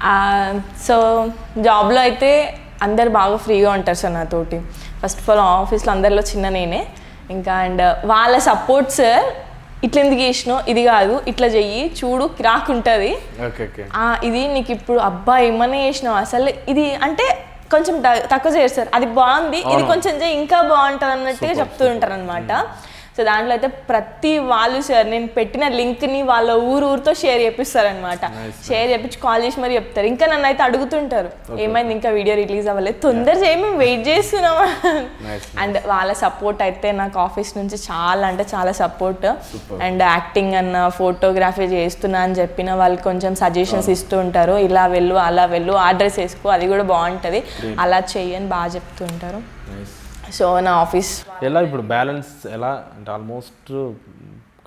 సో జాబ్లో అయితే అందరు బాగా ఫ్రీగా ఉంటారు సార్ నాతోటి ఫస్ట్ ఆఫ్ ఆల్ ఆఫీస్లో అందరిలో చిన్న నేనే ఇంకా అండ్ వాళ్ళ సపోర్ట్ సార్ ఇట్లా ఎందుకు చేసినావు ఇది కాదు ఇట్లా చెయ్యి చూడు కిరాక్ ఉంటుంది ఓకే ఓకే ఆ, ఇది నీకు ఇప్పుడు అబ్బా ఏమన్నా చేసినావు అసలు ఇది అంటే కొంచెం త- తక్కువ చేయరు సార్ అది బాగుంది ఇది అవును. కొంచెం చేయి ఇంకా బాగుంటుంది అన్నట్టుగా Super, చెప్తూ ఉంటారు అనమాట సో దాంట్లో అయితే ప్రతి వాళ్ళు సార్ నేను పెట్టిన లింక్ని వాళ్ళ ఊరు ఊరితో షేర్ చేపిస్తారనమాట Nice, షేర్ చేపించి కాల్ చేసి మరి చెప్తారు ఇంకా నన్ను అయితే అడుగుతుంటారు ఏమైంది ఇంకా వీడియో రిలీజ్ అవ్వలేదు తొందర చేయి మేము వెయిట్ చేస్తున్నాం Nice, అండ్ వాళ్ళ సపోర్ట్ అయితే నాకు ఆఫీస్ నుంచి చాలా అంటే చాలా సపోర్ట్ Super. అండ్ యాక్టింగ్ అన్న ఫోటోగ్రఫీ చేస్తున్నా అని చెప్పిన వాళ్ళు కొంచెం సజెషన్స్ ఇస్తూ ఉంటారు ఇలా వెళ్ళు అలా వెళ్ళు అడ్రస్ వేసుకో అది కూడా బాగుంటుంది అలా చెయ్యని బాగా చెప్తుంటారు నైస్ సో నా ఆఫీస్ ఎలా ఇప్పుడు బ్యాలెన్స్ ఎలా అంటే ఆల్మోస్ట్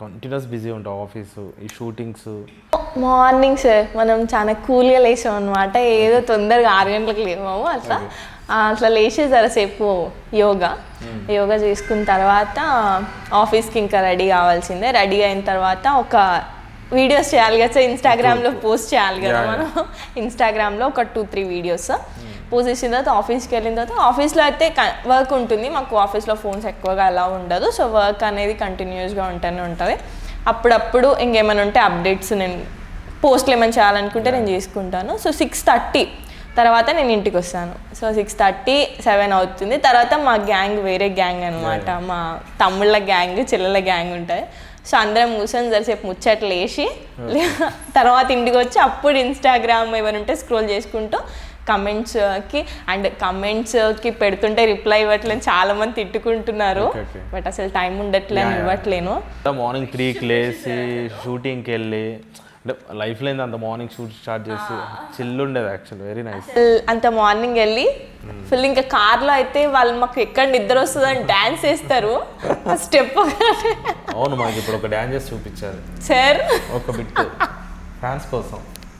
కంటిన్యూస్ బిజీ ఉంటావు ఆఫీసు ఈ షూటింగ్స్ మార్నింగ్ సార్ మనం చాలా కూల్గా లేసాం అనమాట ఏదో తొందరగా ఆరు గంటలకు లేవాము అట్లా ఆ, అట్లా లేచి జరసేపు యోగా యోగా చేసుకున్న తర్వాత ఆఫీస్కి ఇంకా రెడీ కావాల్సిందే రెడీ అయిన తర్వాత ఒక వీడియోస్ చేయాలి కదా సార్ ఇన్స్టాగ్రామ్లో పోస్ట్ చేయాలి కదా Yeah, మనం ఇన్స్టాగ్రామ్లో ఒక టూ త్రీ వీడియోస్ పోస్ట్ చేసిన తర్వాత ఆఫీస్కి వెళ్ళిన తర్వాత ఆఫీస్లో అయితే వర్క్ ఉంటుంది మాకు ఆఫీస్లో ఫోన్స్ ఎక్కువగా అలా ఉండదు సో వర్క్ అనేది కంటిన్యూస్గా ఉంటూనే ఉంటుంది అప్పుడప్పుడు ఇంకేమైనా ఉంటే అప్డేట్స్ నేను పోస్ట్లు ఏమైనా చేయాలనుకుంటే నేను చేసుకుంటాను సో సిక్స్ థర్టీ తర్వాత నేను ఇంటికి వస్తాను సో సిక్స్ థర్టీ సెవెన్ అవుతుంది తర్వాత మా గ్యాంగ్ వేరే గ్యాంగ్ అనమాట మా తమ్ముళ్ళ గ్యాంగ్ చెల్లెల గ్యాంగ్ ఉంటుంది సో అందరం కూర్చొని జరిసేపు ముచ్చట్లు వేసి తర్వాత ఇంటికి వచ్చి అప్పుడు ఇన్స్టాగ్రామ్ ఏమైనా ఉంటే స్క్రోల్ చేసుకుంటూ కమెంట్స్కి అండ్ కమెంట్స్కి పెడుతుంటే రిప్లై ఇవ్వట్లేదు చాలా మంది తిట్టుకుంటున్నారు Okay, okay. బట్ అసలు టైం ఉండట్లేదు Yeah, yeah. ఇవ్వట్లేను మార్నింగ్ త్రీకి లేచి షూటింగ్కి వెళ్ళి అంటే లైఫ్లో ఏంది అంత మార్నింగ్ షూట్ స్టార్ట్ చేసి చిల్ ఉండేది యాక్చువల్ వెరీ నైస్ అసలు అంత మార్నింగ్ వెళ్ళి ఫుల్ ఇంకా కార్లో అయితే వాళ్ళు మాకు ఎక్కడ నిద్ర వస్తుందని డాన్స్ వేస్తారు ఆ స్టెప్ అవును మాకు ఇప్పుడు ఒక డ్యాన్స్ చేసి చూపించారు సార్ ఒక బిట్ ఫ్యాన్స్ కోసం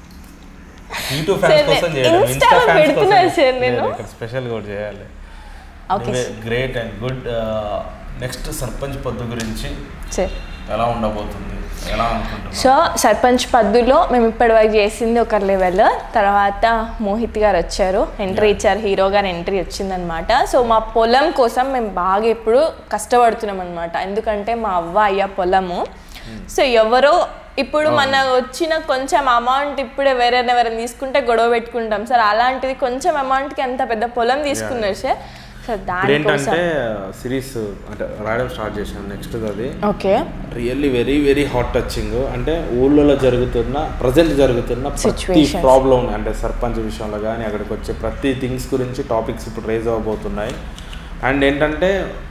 యూట్యూబ్ ఫ్యాన్స్ Sir, కోసం నేను చేయాలి Insta ఇన్స్టా లో ఫ్యాన్స్ పెడుతున్నాను sir నేను. ఇక్కడ స్పెషల్ కూడా చేయాలి okay great and good next Sarpanch Paddu గురించి సార్ ఎలా ఉండబోతుంది ఎలా అనుకుంటున్నాం సో సర్పంచ్ పద్దులో మేము ఇప్పటివరకు చేసింది ఒక లెవెల్ తర్వాత మోహిత్ గారు వచ్చారు ఎంట్రీ ఇచ్చారు హీరో గారు ఎంట్రీ వచ్చిందనమాట సో మా పొలం కోసం మేము బాగా ఇప్పుడు కష్టపడుతున్నాం అనమాట ఎందుకంటే మా అవ్వ అయ్య పొలము సో ఎవరో ఇప్పుడు మన వచ్చిన కొంచెం అమౌంట్ ఇప్పుడే వేరే ఎవరైనా తీసుకుంటే గొడవ పెట్టుకుంటాం సార్ అలాంటిది కొంచెం అమౌంట్కి అంత పెద్ద పొలం తీసుకున్నారు సార్ సో ఇప్పుడు దానికోసం ఏంటంటే సిరీస్ అంటే రాయడం స్టార్ట్ చేసాం నెక్స్ట్ అది okay really very very heart touching అంటే ఊళ్ళలో జరుగుతున్న ప్రజెంట్ జరుగుతున్న ప్రతి Situations. ప్రాబ్లం అంటే సర్పంచ్ విషయంలో కానీ అక్కడికి వచ్చే ప్రతి థింగ్స్ గురించి టాపిక్స్ ఇప్పుడు రేజ్ అవ్వబోతున్నాయి అండ్ ఏంటంటే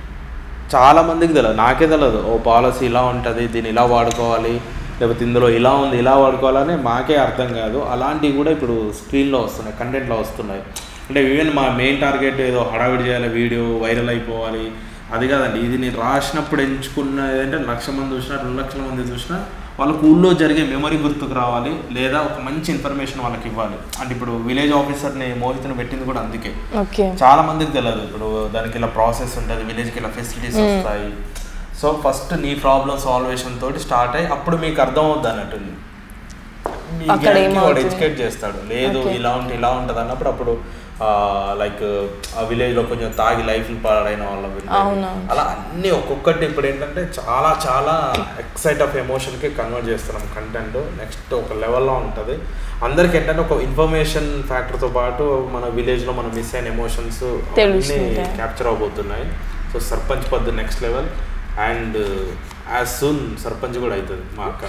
చాలా మందికి తెలియదు నాకే తెలియదు ఓ పాలసీ ఇలా ఉంటుంది దీన్ని ఇలా వాడుకోవాలి లేకపోతే ఇందులో ఇలా ఉంది ఇలా వాడుకోవాలని మాకే అర్థం కాదు అలాంటివి కూడా ఇప్పుడు స్క్రీన్లో వస్తున్నాయి కంటెంట్లో వస్తున్నాయి అంటే ఈవెన్ మా మెయిన్ టార్గెట్ ఏదో హడావిడి చేయాలి వీడియో వైరల్ అయిపోవాలి అది కాదండి ఇది నేను రాసినప్పుడు ఎంచుకున్న ఏదంటే లక్ష మంది చూసినా రెండు లక్షల మంది చూసినా వాళ్ళకు ఊళ్ళో జరిగే మెమరీ గుర్తుకు రావాలి లేదా ఒక మంచి ఇన్ఫర్మేషన్ వాళ్ళకి ఇవ్వాలి అంటే ఇప్పుడు విలేజ్ ఆఫీసర్ని మోహిత్ని పెట్టింది కూడా అందుకే ఓకే చాలా మందికి తెలియదు ఇప్పుడు దానికి ఇలా ప్రాసెస్ ఉంటుంది విలేజ్కి ఇలా ఫెసిలిటీస్ వస్తాయి సో ఫస్ట్ నీ ప్రాబ్లమ్ సాల్వేషన్ తోటి స్టార్ట్ అయ్యి అప్పుడు మీకు అర్థం అవుద్ది అన్నట్టు మీ అక్కడ gang కి వాడు ఏమవుతుంది? ఎడ్యుకేట్ చేస్తాడు లేదు Okay. ఇలా ఉంటే ఇలా ఉంటుంది అన్నప్పుడు అప్పుడు లైక్ ఆ విలేజ్ లో కొంచెం తాగి లైఫ్ పాడైన వాళ్ళ వీళ్ళు. అవునవును. అలా అన్ని ఒక్కొక్కటి ఇప్పుడు ఏంటంటే చాలా చాలా ఎక్సైట్ ఆఫ్ ఎమోషన్ కి కన్వర్ట్ చేస్తున్నాం కంటెంట్ నెక్స్ట్ ఒక లెవెల్లో ఉంటుంది అందరికి ఏంటంటే ఒక ఇన్ఫర్మేషన్ ఫ్యాక్టర్ తో పాటు మన విలేజ్ లో మనం మిస్ అయిన ఎమోషన్స్ తెలుస్తుంటాయి. క్యాప్చర్ అవబోతున్నాయి so Sarpanch Paddu next level and as soon Sarpanch కూడా అవుతుంది మా అక్క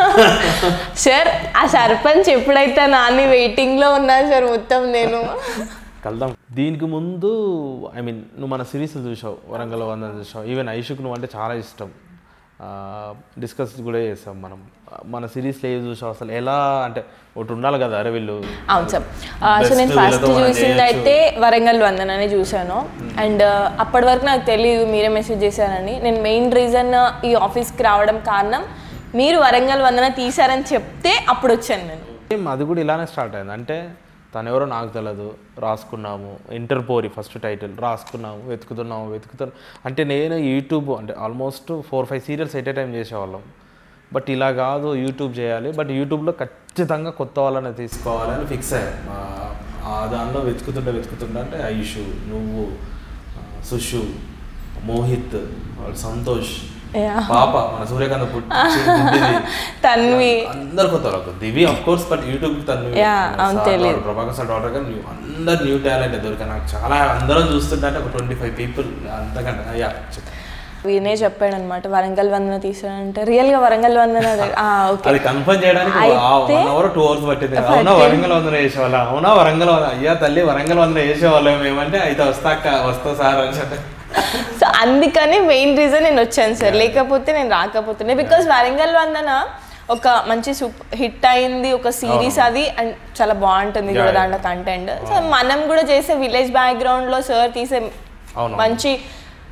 సార్ ఆ సర్పంచ్ ఎప్పుడైతే నాని వెయిటింగ్ లో ఉన్నా సార్ మొత్తం నేను కలుద్దాం దీనికి ముందు ఐ మీన్ నువ్వు మన సిరీస్లు చూసావు వరంగల్ వందన చూసావు ఈవెన్ ఐషుక్ నువ్వు అంటే చాలా ఇష్టం డిస్కస్ కూడా చేసాం మనం మన సిరీస్లో ఏది చూసావు అసలు ఎలా అంటే ఒకటి ఉండాలి కదా అరే వీళ్ళు అవును సార్ సో నేను Best ఫస్ట్ వీళ్ళతో మనం చూసింది చేయొచ్చు. అయితే వరంగల్ వందననే చూశాను అండ్ అప్పటి వరకు నాకు తెలియదు మీరే మెసేజ్ చేశారని నేను మెయిన్ రీజన్ ఈ ఆఫీస్కి రావడం కారణం మీరు వరంగల్ వందన తీశారని చెప్తే అప్పుడు వచ్చాను నేను సేమ్ అది కూడా ఇలానే స్టార్ట్ అయింది అంటే తను ఎవరో నాకు తెలియదు రాసుకున్నాము ఇంటర్పోరి ఫస్ట్ టైటిల్ రాసుకున్నాము వెతుకుతున్నాము వెతుకుతున్నాం అంటే నేను యూట్యూబ్ అంటే almost four five serials at a time చేసేవాళ్ళం బట్ ఇలా కాదు యూట్యూబ్ చేయాలి బట్ యూట్యూబ్లో ఖచ్చితంగా కొత్త వాళ్ళని తీసుకోవాలని ఫిక్స్ అయ్యాను ఆ దానిలో వెతుకుతుంటే వెతుకుతుంటే అంటే ఐషు నువ్వు ఆ, సుషు మోహిత్ వాడు సంతోష్ Yeah. పాప మన సూర్యకాంత్ పుట్టి బుడ్డిది. తన్వి అందరు కొత్త వాళ్ళకు Divi of course but YouTube తను Yeah, అవును, తెలీదు. ప్రభాకర్ సార్ డాటర్ కానీ న్యూ అందరు న్యూ టాలెంట్ దొరికా నాకు చాలా అందరం చూస్తుంటే అంటే ఒక ట్వంటీ ఫైవ్ పీపుల్ అంతకంటే యా వినే చెప్పాడు అనమాట వరంగల్ వందన తీసాడంటే రియల్ గా వరంగల్ వందన ఓకే అది కన్ఫర్మ్ చేయడానికి అయితే- వన్ అవర్ టూ అవర్స్ పట్టింది అవునా వరంగల్ వందన వేసేవాళ్ళ అవునా వరంగల్ వందన అయ్యా తల్లి వరంగల్ వందన వేసేవాళ్ళం ఏమంటే అయితే వస్తాక వస్తా సార్ అని చెప్పి సో అందుకని మెయిన్ రీజన్ నేను వచ్చాను సార్ లేకపోతే నేను రాకపోతుండే బికాస్ వరంగల్ వందన ఒక మంచి సూపర్ హిట్ అయింది ఒక సిరీస్ అది అండ్ చాలా బాగుంటుంది కూడా Yeah, దాంట్లో కంటెంట్ సో మనం కూడా చేసే విలేజ్ బ్యాక్గ్రౌండ్ లో సార్ తీసే అవును. మంచి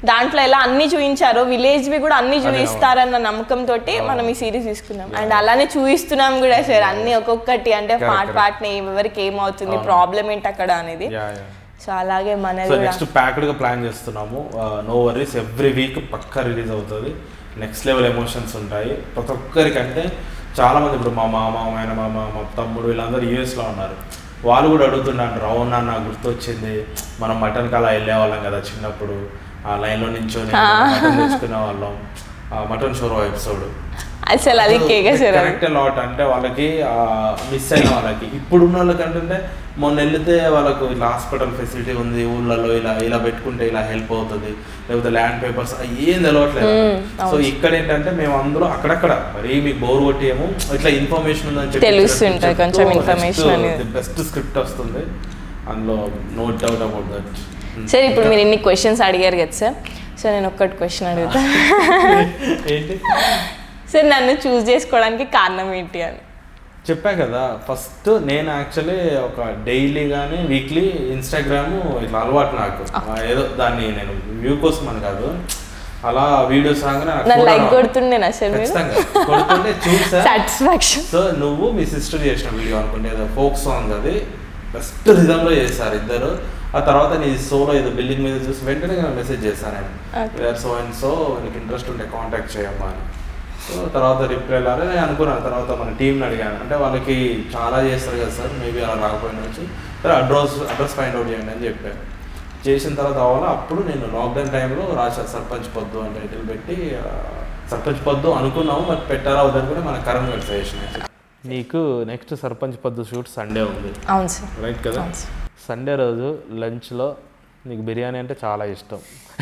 దాంట్లో ఎలా అన్ని చూపించారో విలేజ్ వి కూడా అన్ని చూపిస్తారన్న నమ్మకంతో మనం ఈ సిరీస్ తీసుకున్నాం అండ్ అలానే చూపిస్తున్నాం కూడా సార్ అన్ని ఒక్కొక్కటి అంటే Correct, పార్ట్ పార్ట్ ని ఎవరికి ఏమవుతుంది ప్రాబ్లం ఏంటి అక్కడ అనేది యా యా సో అలాగే మనది సో కూడా నెక్స్ట్ ప్యాక్డ్గా ప్లాన్ చేస్తున్నాము నో వరీస్ ఎవ్రీ వీక్ పక్కా రిలీజ్ అవుతుంది నెక్స్ట్ లెవెల్ ఎమోషన్స్ ఉంటాయి ప్రతి ఒక్కరికంటే చాలా మంది ఇప్పుడు మా మామ మా ఆయన మామ మా తమ్ముడు వీళ్ళందరూ యూఎస్లో ఉన్నారు వాళ్ళు కూడా అడుగుతున్నారు అవునా నాకు గుర్తొచ్చింది మనం మటన్కి అలా వెళ్ళేవాళ్ళం కదా చిన్నప్పుడు ఆ లైన్లో నించొని మటన్ తెచ్చుకునే వాళ్ళం మటన్ షోరో ఎపిసోడ్ అసలు అది కేక సార్ అది. కరెక్ట్ లాట్ అంటే వాళ్ళకి మిస్ అయిన వాళ్ళకి ఇప్పుడున్న వాళ్ళకంటే మొన్న వెళ్తే వాళ్ళకు ఇలా హాస్పిటల్ ఫెసిలిటీ ఉంది ఊళ్ళలో ఇలా ఇలా పెట్టుకుంటే ఇలా హెల్ప్ అవుతుంది లేకపోతే ల్యాండ్ పేపర్స్ ఏం తెలవట్లేదు సో ఇక్కడ ఏంటంటే మేము అందులో అక్కడక్కడ మరి మీకు బోర్ కొట్టేమో ఇట్లా ఇన్ఫర్మేషన్ ఉందని చెప్పి తెలుస్తుంటది కొంచెం information అనేది. బెస్ట్ స్క్రిప్ట్ వస్తుంది అందులో no doubt about that sir ఇప్పుడు మీరు ఇన్ని క్వశ్చన్స్ అడిగారు కదా సార్ సో నేను ఒక్కటి క్వశ్చన్ అడుగుతా ఏంటి సార్ నన్ను చూస్ చేసుకోవడానికి కారణం ఏంటి అని చెప్పా కదా ఫస్ట్ నేను యాక్చువల్లీ ఒక డైలీ కానీ వీక్లీ ఇన్స్టాగ్రామ్ ఇట్లా అలవాటు నాకు ఆ, ఏదో దాన్ని నేను వ్యూ కోసం అని కాదు అలా వీడియోస్ రాగానే నాకు నన్ను లైక్ చూడాలి. కొడుతుండేనా సార్ మీరు ఖచ్చితంగా కొడుతుంటే చూసా సాటిస్ఫాక్షన్ సో నువ్వు మీ సిస్టర్ చేసిన వీడియో అనుకుంటే ఏదో ఫోక్ సాంగ్ అది బెస్ట్ రిధంలో చేశారు ఇద్దరు ఆ తర్వాత నీ సోలో ఏదో బిల్డింగ్ మీద చూసి వెంటనే మెసేజ్ చేశాను Okay. నేను సో అండ్ సో నీకు ఇంట్రెస్ట్ ఉంటే కాంటాక్ట్ చేయమ్మా అని సో తర్వాత రిప్లై లాగా నేను అనుకున్నాను తర్వాత మన టీంని అడిగాను అంటే వాళ్ళకి చాలా చేస్తారు కదా సార్ మేబీ అలా రాకపోయినా వచ్చి సరే అడ్రస్ అడ్రస్ ఫైండ్ అవుట్ చేయండి అని చెప్పాను చేసిన తర్వాత అవ్వాలి అప్పుడు నేను లాక్డౌన్ టైంలో రాశాను సర్పంచ్ పొద్దు అని టైటిల్ పెట్టి ఆ, సర్పంచ్ పొద్దు అనుకున్నాము మరి పెట్టారా వద్దనుకుని మన కరెంట్ వెట్ సజెషన్ నీకు నెక్స్ట్ సర్పంచ్ పొద్దు షూట్ సండే ఉంది అవును సార్ రైట్ కదా అవును సార్ సండే రోజు లంచ్లో నీకు బిర్యానీ అంటే చాలా ఇష్టం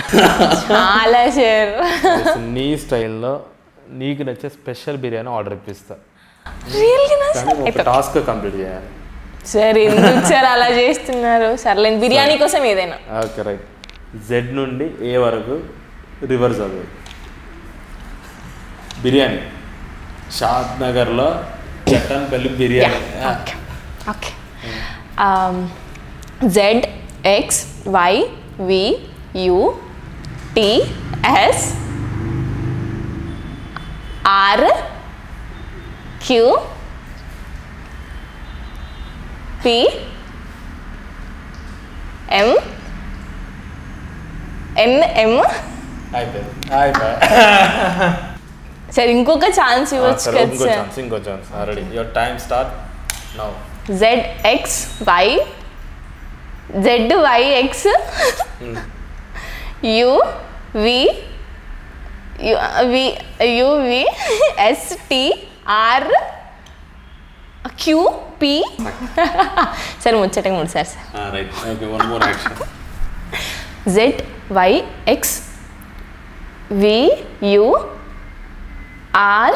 చాలా సార్ నీ స్టైల్లో నీకు నచ్చే స్పెషల్ బిర్యానీ ఆర్డర్ ఇప్పిస్తా రియల్గా కానీ ఒక టాస్క్ కంప్లీట్ చేయాలి సార్ ఎందుకు సార్ అలా చేస్తున్నారు సర్లే బిర్యానీ కోసం ఏదైనా ఓకే రైట్ జెడ్ నుండి ఏ వరకు రివర్స్ చదువు బిర్యానీ షాద్ నగర్లో చట్టన్ పెళ్లి biryani okay okay Z X Y V U T S R Q P M N M అయిపోయింది అయిపోయి సార్ ఇంకొక ఛాన్స్ ఇవ్వచ్చు సరే కదా ఇంకో సార్ ఛాన్స్ ఇంకో chance ready your time start now Z X Y Z Y X U V V U V S T R Q P సరే ముచ్చటగా మూడు sir sir right okay one more action Z Y X V U are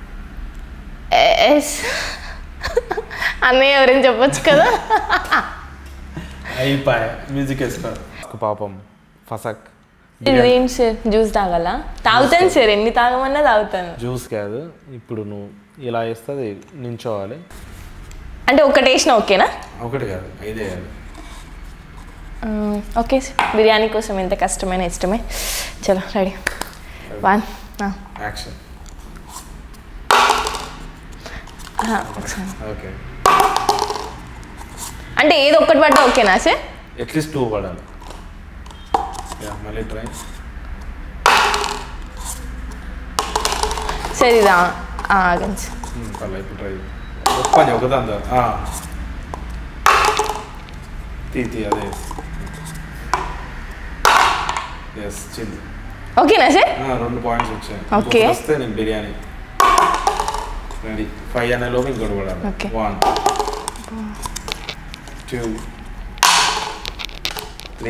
yes అన్నయ్య ఎవరైనా చెప్పొచ్చు కదా అయిపోయి music వేసుకో పాపం ఫసక్ ఇదేంటి సార్ జ్యూస్ తాగాల తాగుతాను సార్ ఎన్ని తాగమన్నా తాగుతాను జ్యూస్ కాదు ఇప్పుడు నువ్వు ఇలా వేస్తే అది నించోవాలి అంటే ఒకటి వేసిన ఓకేనా ఒకటి కాదు ఐదే కాదు మ్మ్, ఓకే సార్ బిర్యానీ కోసం ఎంత కష్టమైన ఇష్టమే చలో రెడీ వన్ యాక్షన్ ఒకసారి ఓకే అంటే ఏది ఒక్కటి పడ్డా ఓకేనా సార్ అట్లీస్ట్ టూ పడాలి యా మళ్ళీ ట్రై సార్ ఇదా ఆగండి సార్ పర్లేదు ఇప్పుడు ట్రై ఒప్పని ఒకదాంతో తీ తీ అదే ఎస్ చిల్లి ఓకేనా సార్ రెండు పాయింట్స్ వచ్చాయి Okay. ఇంకొకటి వస్తే నీకు బిర్యానీ రెడీ ఫైవ్ అనే లోపు ఇంకోటి పడాలి Okay. వన్ టూ త్రీ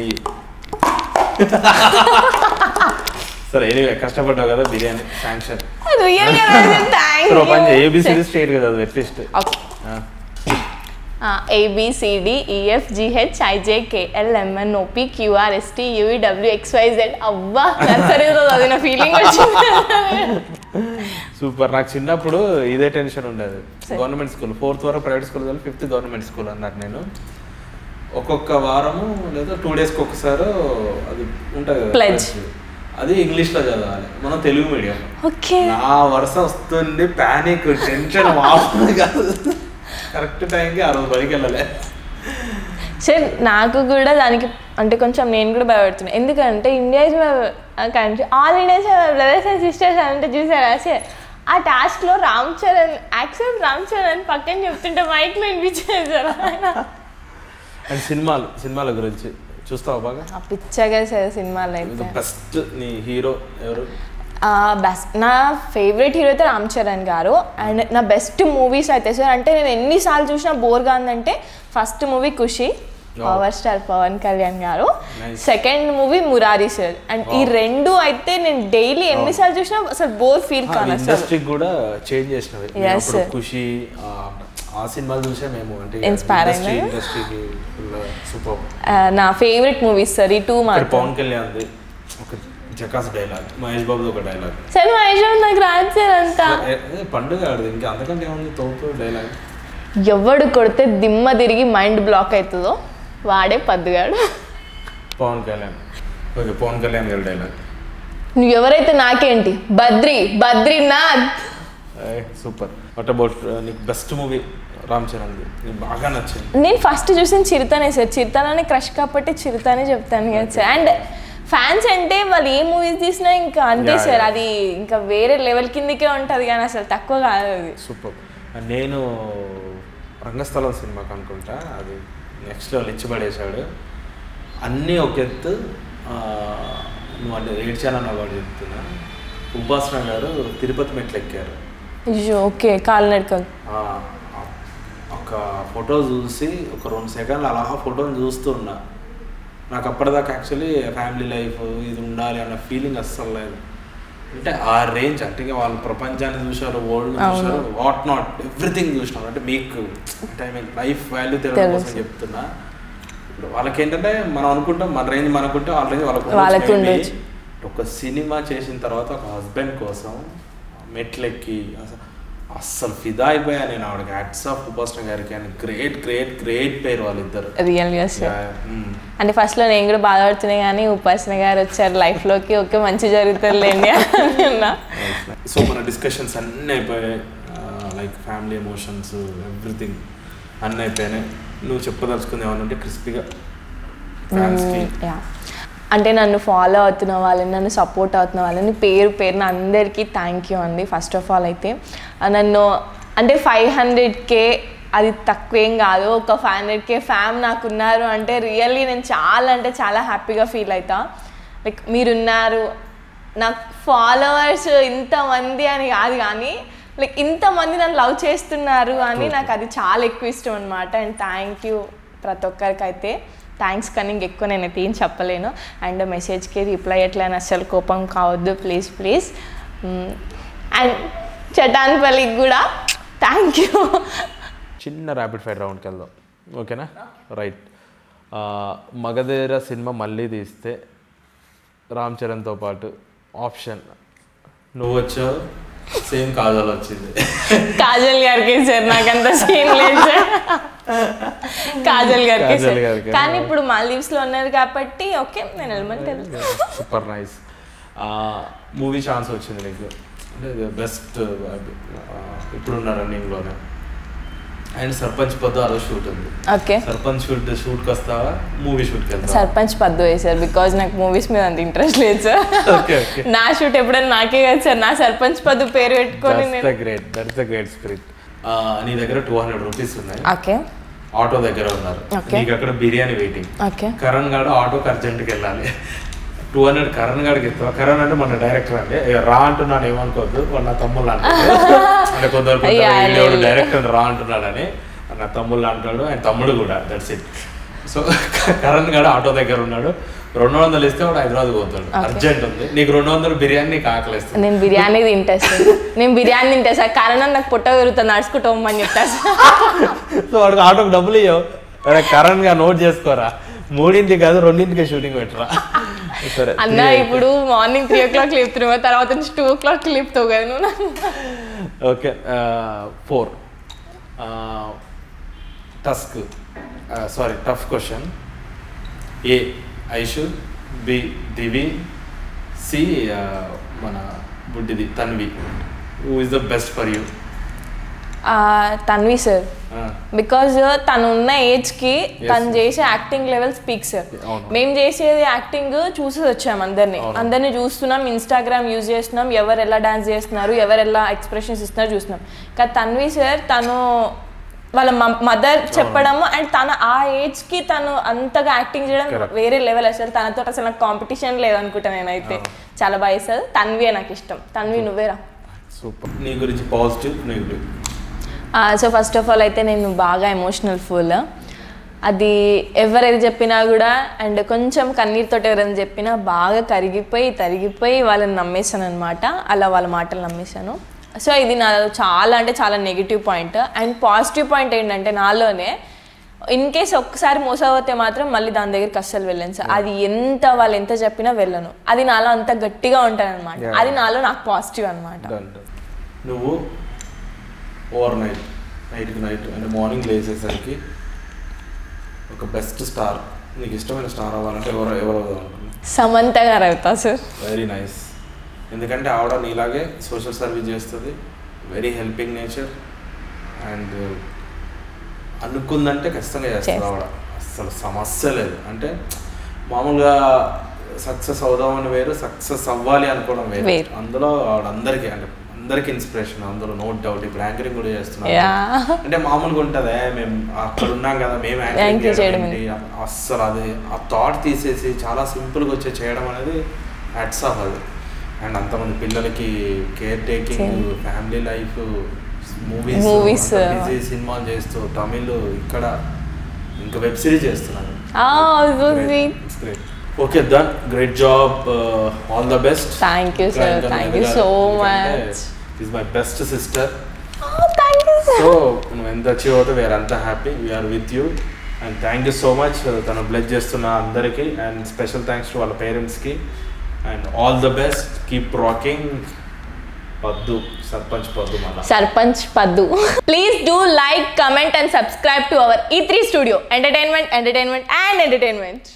సరే ఎనివే కష్టపడ్డావు కదా బిర్యానీ శాంక్షన్ రియల్గా థ్యాంక్ సరే పని ఏబిసిడి స్టేట్ కదా అది at least okay ABCD EF GH IJ KL MN OP QR ST UV W X Y Z అవ్వా నర్సరీలో చదివిన ఫీలింగ్ వచ్చింది సూపర్ నాకు చిన్నప్పుడు ఇదే టెన్షన్ ఉండేది గవర్నమెంట్ స్కూల్ ఫోర్త్ వరకు ప్రైవేట్ స్కూల్ చదివి ఫిఫ్త్ గవర్నమెంట్ స్కూల్ అన్నారు నేను ఒక్కొక్క వారము లేదా టూ డేస్కి ఒకసారి అది ఉంటుంది కదా Pledge. pledge. అది ఇంగ్లీష్లో చదవాలి మనం తెలుగు మీడియం ఓకే నా వరుస వస్తుంది ప్యానిక్ టెన్షన్ మామూలు కాదు కరెక్ట్ టైంకి ఆ రోజు బయటికి వెళ్ళలే సార్ నాకు కూడా దానికి అంటే కొంచెం నేను కూడా భయపడుతున్నాను ఎందుకంటే India is my country all Indians brothers and sisters అంటే చూసారా సార్ ఆ టాస్క్లో రామ్ చరణ్ యాక్సెప్ట్ రామ్ చరణ్ పక్కన చెప్తుంటే మైక్లో వినిపించేది సార్ ఆయన అండ్ సినిమాలు సినిమాల గురించి చూస్తావా బాగా ఆ పిచ్చగా సార్ సినిమాలు అయితే బెస్ట్ నీ హీరో ఎవరు బెస్ట్ నా ఫేవరెట్ హీరో అయితే రామ్ చరణ్ గారు అండ్ నా బెస్ట్ మూవీస్ అయితే సార్ అంటే నేను ఎన్నిసార్లు చూసినా బోర్ కాదంటే first movie Kushi power star Pawan Kalyan garu Nice. Second movie Murari sir and ఈ రెండు అయితే నేను డైలీ ఎన్నిసార్లు చూసినా అసలు బోర్ ఫీల్ కాను అసలు ఇండస్ట్రీకి కూడా చేంజ్ చేసినవి మేము Yes, అప్పుడు sir. ఖుషి ఆ, ఆ సినిమాలు చూసే మేము అంటే Inspire ఇండస్ట్రీ అయ్యారా? ఇండస్ట్రీకి సూపర్ ఆ, నా ఫేవరెట్ మూవీస్ సార్ ఈ టూ ఇక్కడ మాత్రం పవన్ కళ్యాణ్ది ఒక జకాస్ డైలాగ్ మహేష్ బాబుది ఒక డైలాగ్ సార్ మా యశ్వంత్ నాకు రాదు సార్ అంతా పండుగ ఆడదు ఇంకా అంతకంటే ఏముంది తోపు డైలాగ్ ఎవడు కొడితే దిమ్మ తిరిగి మైండ్ బ్లాక్ అవుతుందో వాడే పద్దుగాడు పవన్ కళ్యాణ్ ఓకే పవన్ కళ్యాణ్ గారి డైలాగ్ నువ్వు ఎవరైతే నాకేంటి Badri Badrinath super what about నీకు బెస్ట్ మూవీ రామ్ చరణ్ది నీకు బాగా నచ్చింది నేను ఫస్ట్ చూసిన చిరుతనే సార్ చిరుతలోనే క్రష్ కాబట్టి చిరుతనే చెప్తాను కదా సార్ అండ్ ఫ్యాన్స్ అంటే వాళ్ళు ఏ మూవీస్ తీసినా ఇంకా అంతే Yeah, సార్ yeah. అది ఇంకా వేరే లెవెల్ కిందకే ఉంటుంది కానీ అసలు తక్కువ కాదు అది సూపర్ నేను రంగస్థలం సినిమాకి అనుకుంటా అది నెక్స్ట్ లెవెల్ ఇచ్చి పడేశాడు అన్నీ ఒక ఎత్తు ఆ, నువ్వు అంటే ఏడ్చానన్న వాడు చెప్తున్నా ఉపాసన గారు తిరుపతి మెట్లు ఎక్కారు అయ్యో ఓకే కాలినడకలు ఆ, ఆ- ఒక ఫోటో చూసి ఒక రెండు సెకండ్లు అలా ఫోటోని చూస్తూ ఉన్నా నాకు అప్పటిదాకా యాక్చువల్లీ ఫ్యామిలీ లైఫ్ ఇది ఉండాలి అన్న ఫీలింగ్ అస్సలు లేదు అంటే ఆ రేంజ్ అంటే ఇక వాళ్ళు ప్రపంచాన్ని చూశారు వరల్డ్ అవును. చూశారు వాట్ నాట్ ఎవ్రీథింగ్ చూసినారు అంటే మీకు అంటే ఐ మీన్ లైఫ్ వాల్యూ తెలియడం కోసం తెలుసు. చెప్తున్నా ఇప్పుడు వాళ్ళకి ఏంటంటే మనం అనుకుంటాం మన రేంజ్ మనకుంటే వాళ్ళ రేంజ్ వాళ్ళకు వాళ్ళకు maybe. ఉండొచ్చు. ఒక సినిమా చేసిన తర్వాత ఒక హస్బెండ్ కోసం మెట్లెక్కి అసలు అస్సలు ఫిదా అయిపోయా నేను ఆవిడకి హ్యాట్స్ ఆఫ్ ఉపాసన గారికి అని గ్రేట్ గ్రేట్ గ్రేట్ పేరు వాళ్ళిద్దరు రియల్గా సార్ Yeah, mm. అంటే ఫస్ట్లో నేను కూడా బాధపడుతున్నాయి కానీ ఉపాసన గారు వచ్చారు లైఫ్లోకి ఓకే మంచి జరుగుతుందిలేండి అన్నా సో మన డిస్కషన్స్ అన్నీ అయిపోయాయి లైక్ ఫ్యామిలీ ఎమోషన్స్ ఎవ్రీథింగ్ అన్నీ అయిపోయినాయి నువ్వు చెప్పదలుచుకుంది ఏమన్నా ఉంటే క్రిస్పీగా ఫ్యాన్స్కి యా అంటే నన్ను ఫాలో అవుతున్న వాళ్ళని నన్ను సపోర్ట్ అవుతున్న వాళ్ళని పేరు పేరున అందరికీ థ్యాంక్ యూ అండి ఫస్ట్ ఆఫ్ ఆల్ అయితే ఆ, నన్ను అంటే ఫైవ్ హండ్రెడ్ కే అది తక్కువేం కాదు ఒక ఫైవ్ హండ్రెడ్ కే ఫ్యామ్ నాకు ఉన్నారు అంటే రియల్లీ నేను చాలా అంటే చాలా హ్యాపీగా ఫీల్ అవుతా లైక్ మీరున్నారు నాకు ఫాలోవర్స్ ఇంతమంది అని కాదు కానీ లైక్ ఇంతమంది నన్ను లవ్ చేస్తున్నారు అని నాకు అది చాలా ఎక్కువ ఇష్టం అనమాట అండ్ థ్యాంక్ యూ ప్రతి ఒక్కరికి అయితే థ్యాంక్స్ కానీ ఇంకెక్కువ నేను అయితే ఏం చెప్పలేను అండ్ మెసేజ్కి రిప్లై ఎట్లయినా అస్సలు కోపం కావద్దు ప్లీజ్ ప్లీజ్ అండ్ చటాన్పల్లికి కూడా థ్యాంక్ యూ చిన్న ర్యాపిడ్ ఫైర్ రౌండ్కి వెళ్దాం ఓకేనా రైట్ మగధీర సినిమా మళ్ళీ తీస్తే రామ్ చరణ్తో పాటు ఆప్షన్ నువ్వు వచ్చావు సేమ్ కాజల్ వచ్చింది కాజల్ గారికి సార్ నాకంత సీన్ లేదు సార్ కాజల్ గారికి కాజల్ సార్ గారికి. కానీ ఇప్పుడు మాల్దీవ్స్ లో ఉన్నారు కాబట్టి ఓకే నేను వెళ్ళమని తెలుసు సూపర్ నైస్ మూవీ ఛాన్స్ వచ్చింది నీకు అంటే బెస్ట్ ఇప్పుడున్న రన్నింగ్లోనే అండ్ సర్పంచ్ పొద్దు ఆ రోజు షూట్ ఉంది ఓకే సర్పంచ్ షూట్ షూట్కి వస్తావా మూవీ షూట్కి వెళ్తావా సర్పంచ్ పద్దు వేసారు బికాజ్ నాకు మూవీస్ మీద అంత ఇంట్రెస్ట్ లేదు సార్ ఓకే ఓకే నా షూట్ ఎప్పుడైనా నాకే కదా సార్ నా సర్పంచ్ పద్దు పేరు పెట్టుకొని దట్స్ నేను the great that's the great spirit నీ దగ్గర టూ హండ్రెడ్ రూపీస్ ఉన్నాయి ఓకే ఆటో దగ్గర ఉన్నారు Okay. నీకు అక్కడ బిర్యానీ వెయిటింగ్ ఓకే కరణ్ గాడు ఆటోకి అర్జెంట్కి వెళ్ళాలి టూ హండ్రెడ్ కరణ్ గాడికి ఇస్తావా కరణ్ అంటే మన డైరెక్టర్ అంటే "ఏ, రా అంటున్నాను ఏమనుకోవద్దు వాడు నా తమ్ముళ్ళు అంటాడు అంటే కొందరు అయ్యా, లేదు. డైరెక్టర్ రా అంటున్నాడని నా తమ్ముళ్ళు అంటాడు ఆయన తమ్ముడు కూడా దట్స్ ఇట్ సో కరణ్ గాడు ఆటో దగ్గర ఉన్నాడు రెండు వందలు ఇస్తే వాడు హైదరాబాద్ పోతాడు Okay. అర్జెంట్ ఉంది నీకు రెండు వందలు బిర్యానీ నీకు ఆకలిస్తుంది నేను బిర్యానీ తింటా సార్ నేను బిర్యానీ తింటా సార్ కారణం నాకు పుట్ట పెరుగుతుంది నడుచుకుంటూ పోమని చెప్తా సార్ సో వాడికి ఆటోకి డబ్బులు ఇవ్వవు అరే కరణ్ గా నోట్ చేసుకోరా మూడింటికి కాదు రెండింటికి షూటింగ్ పెట్టరా సరే అన్న ఇప్పుడు మార్నింగ్ త్రీ ఓ క్లాక్ లేపుతున్నావు తర్వాత నుంచి టూ ఓ క్లాక్ లేపుతావు కదా నువ్వు నన్ను. Okay four task sorry tough question A Aishu B Divi C మన బుడ్డిది Tanvi who is the best for you Tanvi sir because తను ఉన్న ఏజ్కి తను yes. చేసే యాక్టింగ్ లెవెల్ స్పీక్ సార్ అవును. మేము చేసేది యాక్టింగ్ చూసి వచ్చాం అందరినీ అవును. అందరినీ చూస్తున్నాం ఇన్స్టాగ్రామ్ యూజ్ చేస్తున్నాం ఎవరు ఎలా డాన్స్ చేస్తున్నారు ఎవరు ఎలా ఎక్స్ప్రెషన్స్ ఇస్తున్నారు చూస్తున్నాం కానీ తన్వి సార్ తను వాళ్ళ మదర్ చెప్పడము అండ్ తన ఆ ఏజ్ కి తను అంతగా యాక్టింగ్ చేయడం Correct. వేరే లెవెల్ అసలు తనతో అసలు నాకు కాంపిటీషన్ లేదనుకుంటా నేనైతే చాలా బాగా చేస్తుంది తన్వే నాకు ఇష్టం తన్వి నువ్వేరా సూపర్ నీ గురించి positive negative so first of all అయితే నేను బాగా ఎమోషనల్ ఫుల్ అది ఎవరేది చెప్పినా కూడా అండ్ కొంచెం కన్నీరుతో ఎవరైనా చెప్పినా బాగా కరిగిపోయి తరిగిపోయి వాళ్ళని నమ్మేశాను అనమాట అలా వాళ్ళ మాటలు నమ్మేశాను సో ఇది నా చాలా అంటే చాలా negative point and positive point ఏంటంటే నాలోనే ఇన్ కేస్ ఒక్కసారి మోసపోతే మాత్రం మళ్ళీ దాని దగ్గరికి అస్సలు వెళ్ళాను సార్ అది ఎంత వాళ్ళు ఎంత చెప్పినా వెళ్ళను అది నాలో అంత గట్టిగా ఉంటాను అనమాట Yeah. అది నాలో నాకు పాజిటివ్ అనమాట అంటే నువ్వు ఓవర్ నైట్ నైట్కి నైట్ అంటే మార్నింగ్ లేచేసరికి ఒక బెస్ట్ స్టార్ నీకు ఇష్టమైన స్టార్ అవ్వాలంటే ఎవరు ఎవరు అవుదాం సమంత గారు అవుతా సార్ వెరీ నైస్ ఎందుకంటే ఆవిడ నీలాగే సోషల్ సర్వీస్ చేస్తుంది వెరీ హెల్పింగ్ నేచర్ అండ్ అనుకుందంటే ఖచ్చితంగా చేస్తుంది చేస్తుంది. ఆవిడ అసలు సమస్య లేదు అంటే మామూలుగా సక్సెస్ అవుదామని వేరు సక్సెస్ అవ్వాలి అనుకోవడం వేరు వేరు. అందులో ఆవిడ అందరికీ అంటే అందరికి ఇన్స్పిరేషన్ అందులో నో డౌట్ ఇప్పుడు యాంకరింగ్ కూడా చేస్తున్నారు Yeah. అంటే మామూలుగా ఉంటుందే మేము అక్కడ ఉన్నాం కదా మేము యాంకరింగ్ Anchor చేయడం చేయడం ఏంటి? అస్సలు అది ఆ థాట్ తీసేసి చాలా సింపుల్గా వచ్చే చేయడం అనేది హ్యాట్స్ ఆఫ్ అది అండ్ అంతమంది పిల్లలకి care taking Same. Family life movies Movies. Busy సినిమాలు చేస్తూ తమిళ్ ఇక్కడ ఇంకా వెబ్ సిరీస్ చేస్తున్నాను Oh, so sweet. Okay done great job all the best Thank you, sir. Thank you so much. Is my best sister Oh, thank you, sir. So నువ్వు ఎంత achieve అవుతావు we are అంతా happy we are with you and thank you so much తను bless చేస్తున్న అందరికీ అండ్ special thanks to వాళ్ళ పేరెంట్స్కి and all the best keep rocking Paddu Sarpanch పద్దు మళ్ళా Sarpanch Paddu. Please do like, comment, and subscribe to our E3 Studio. Entertainment, entertainment, and entertainment.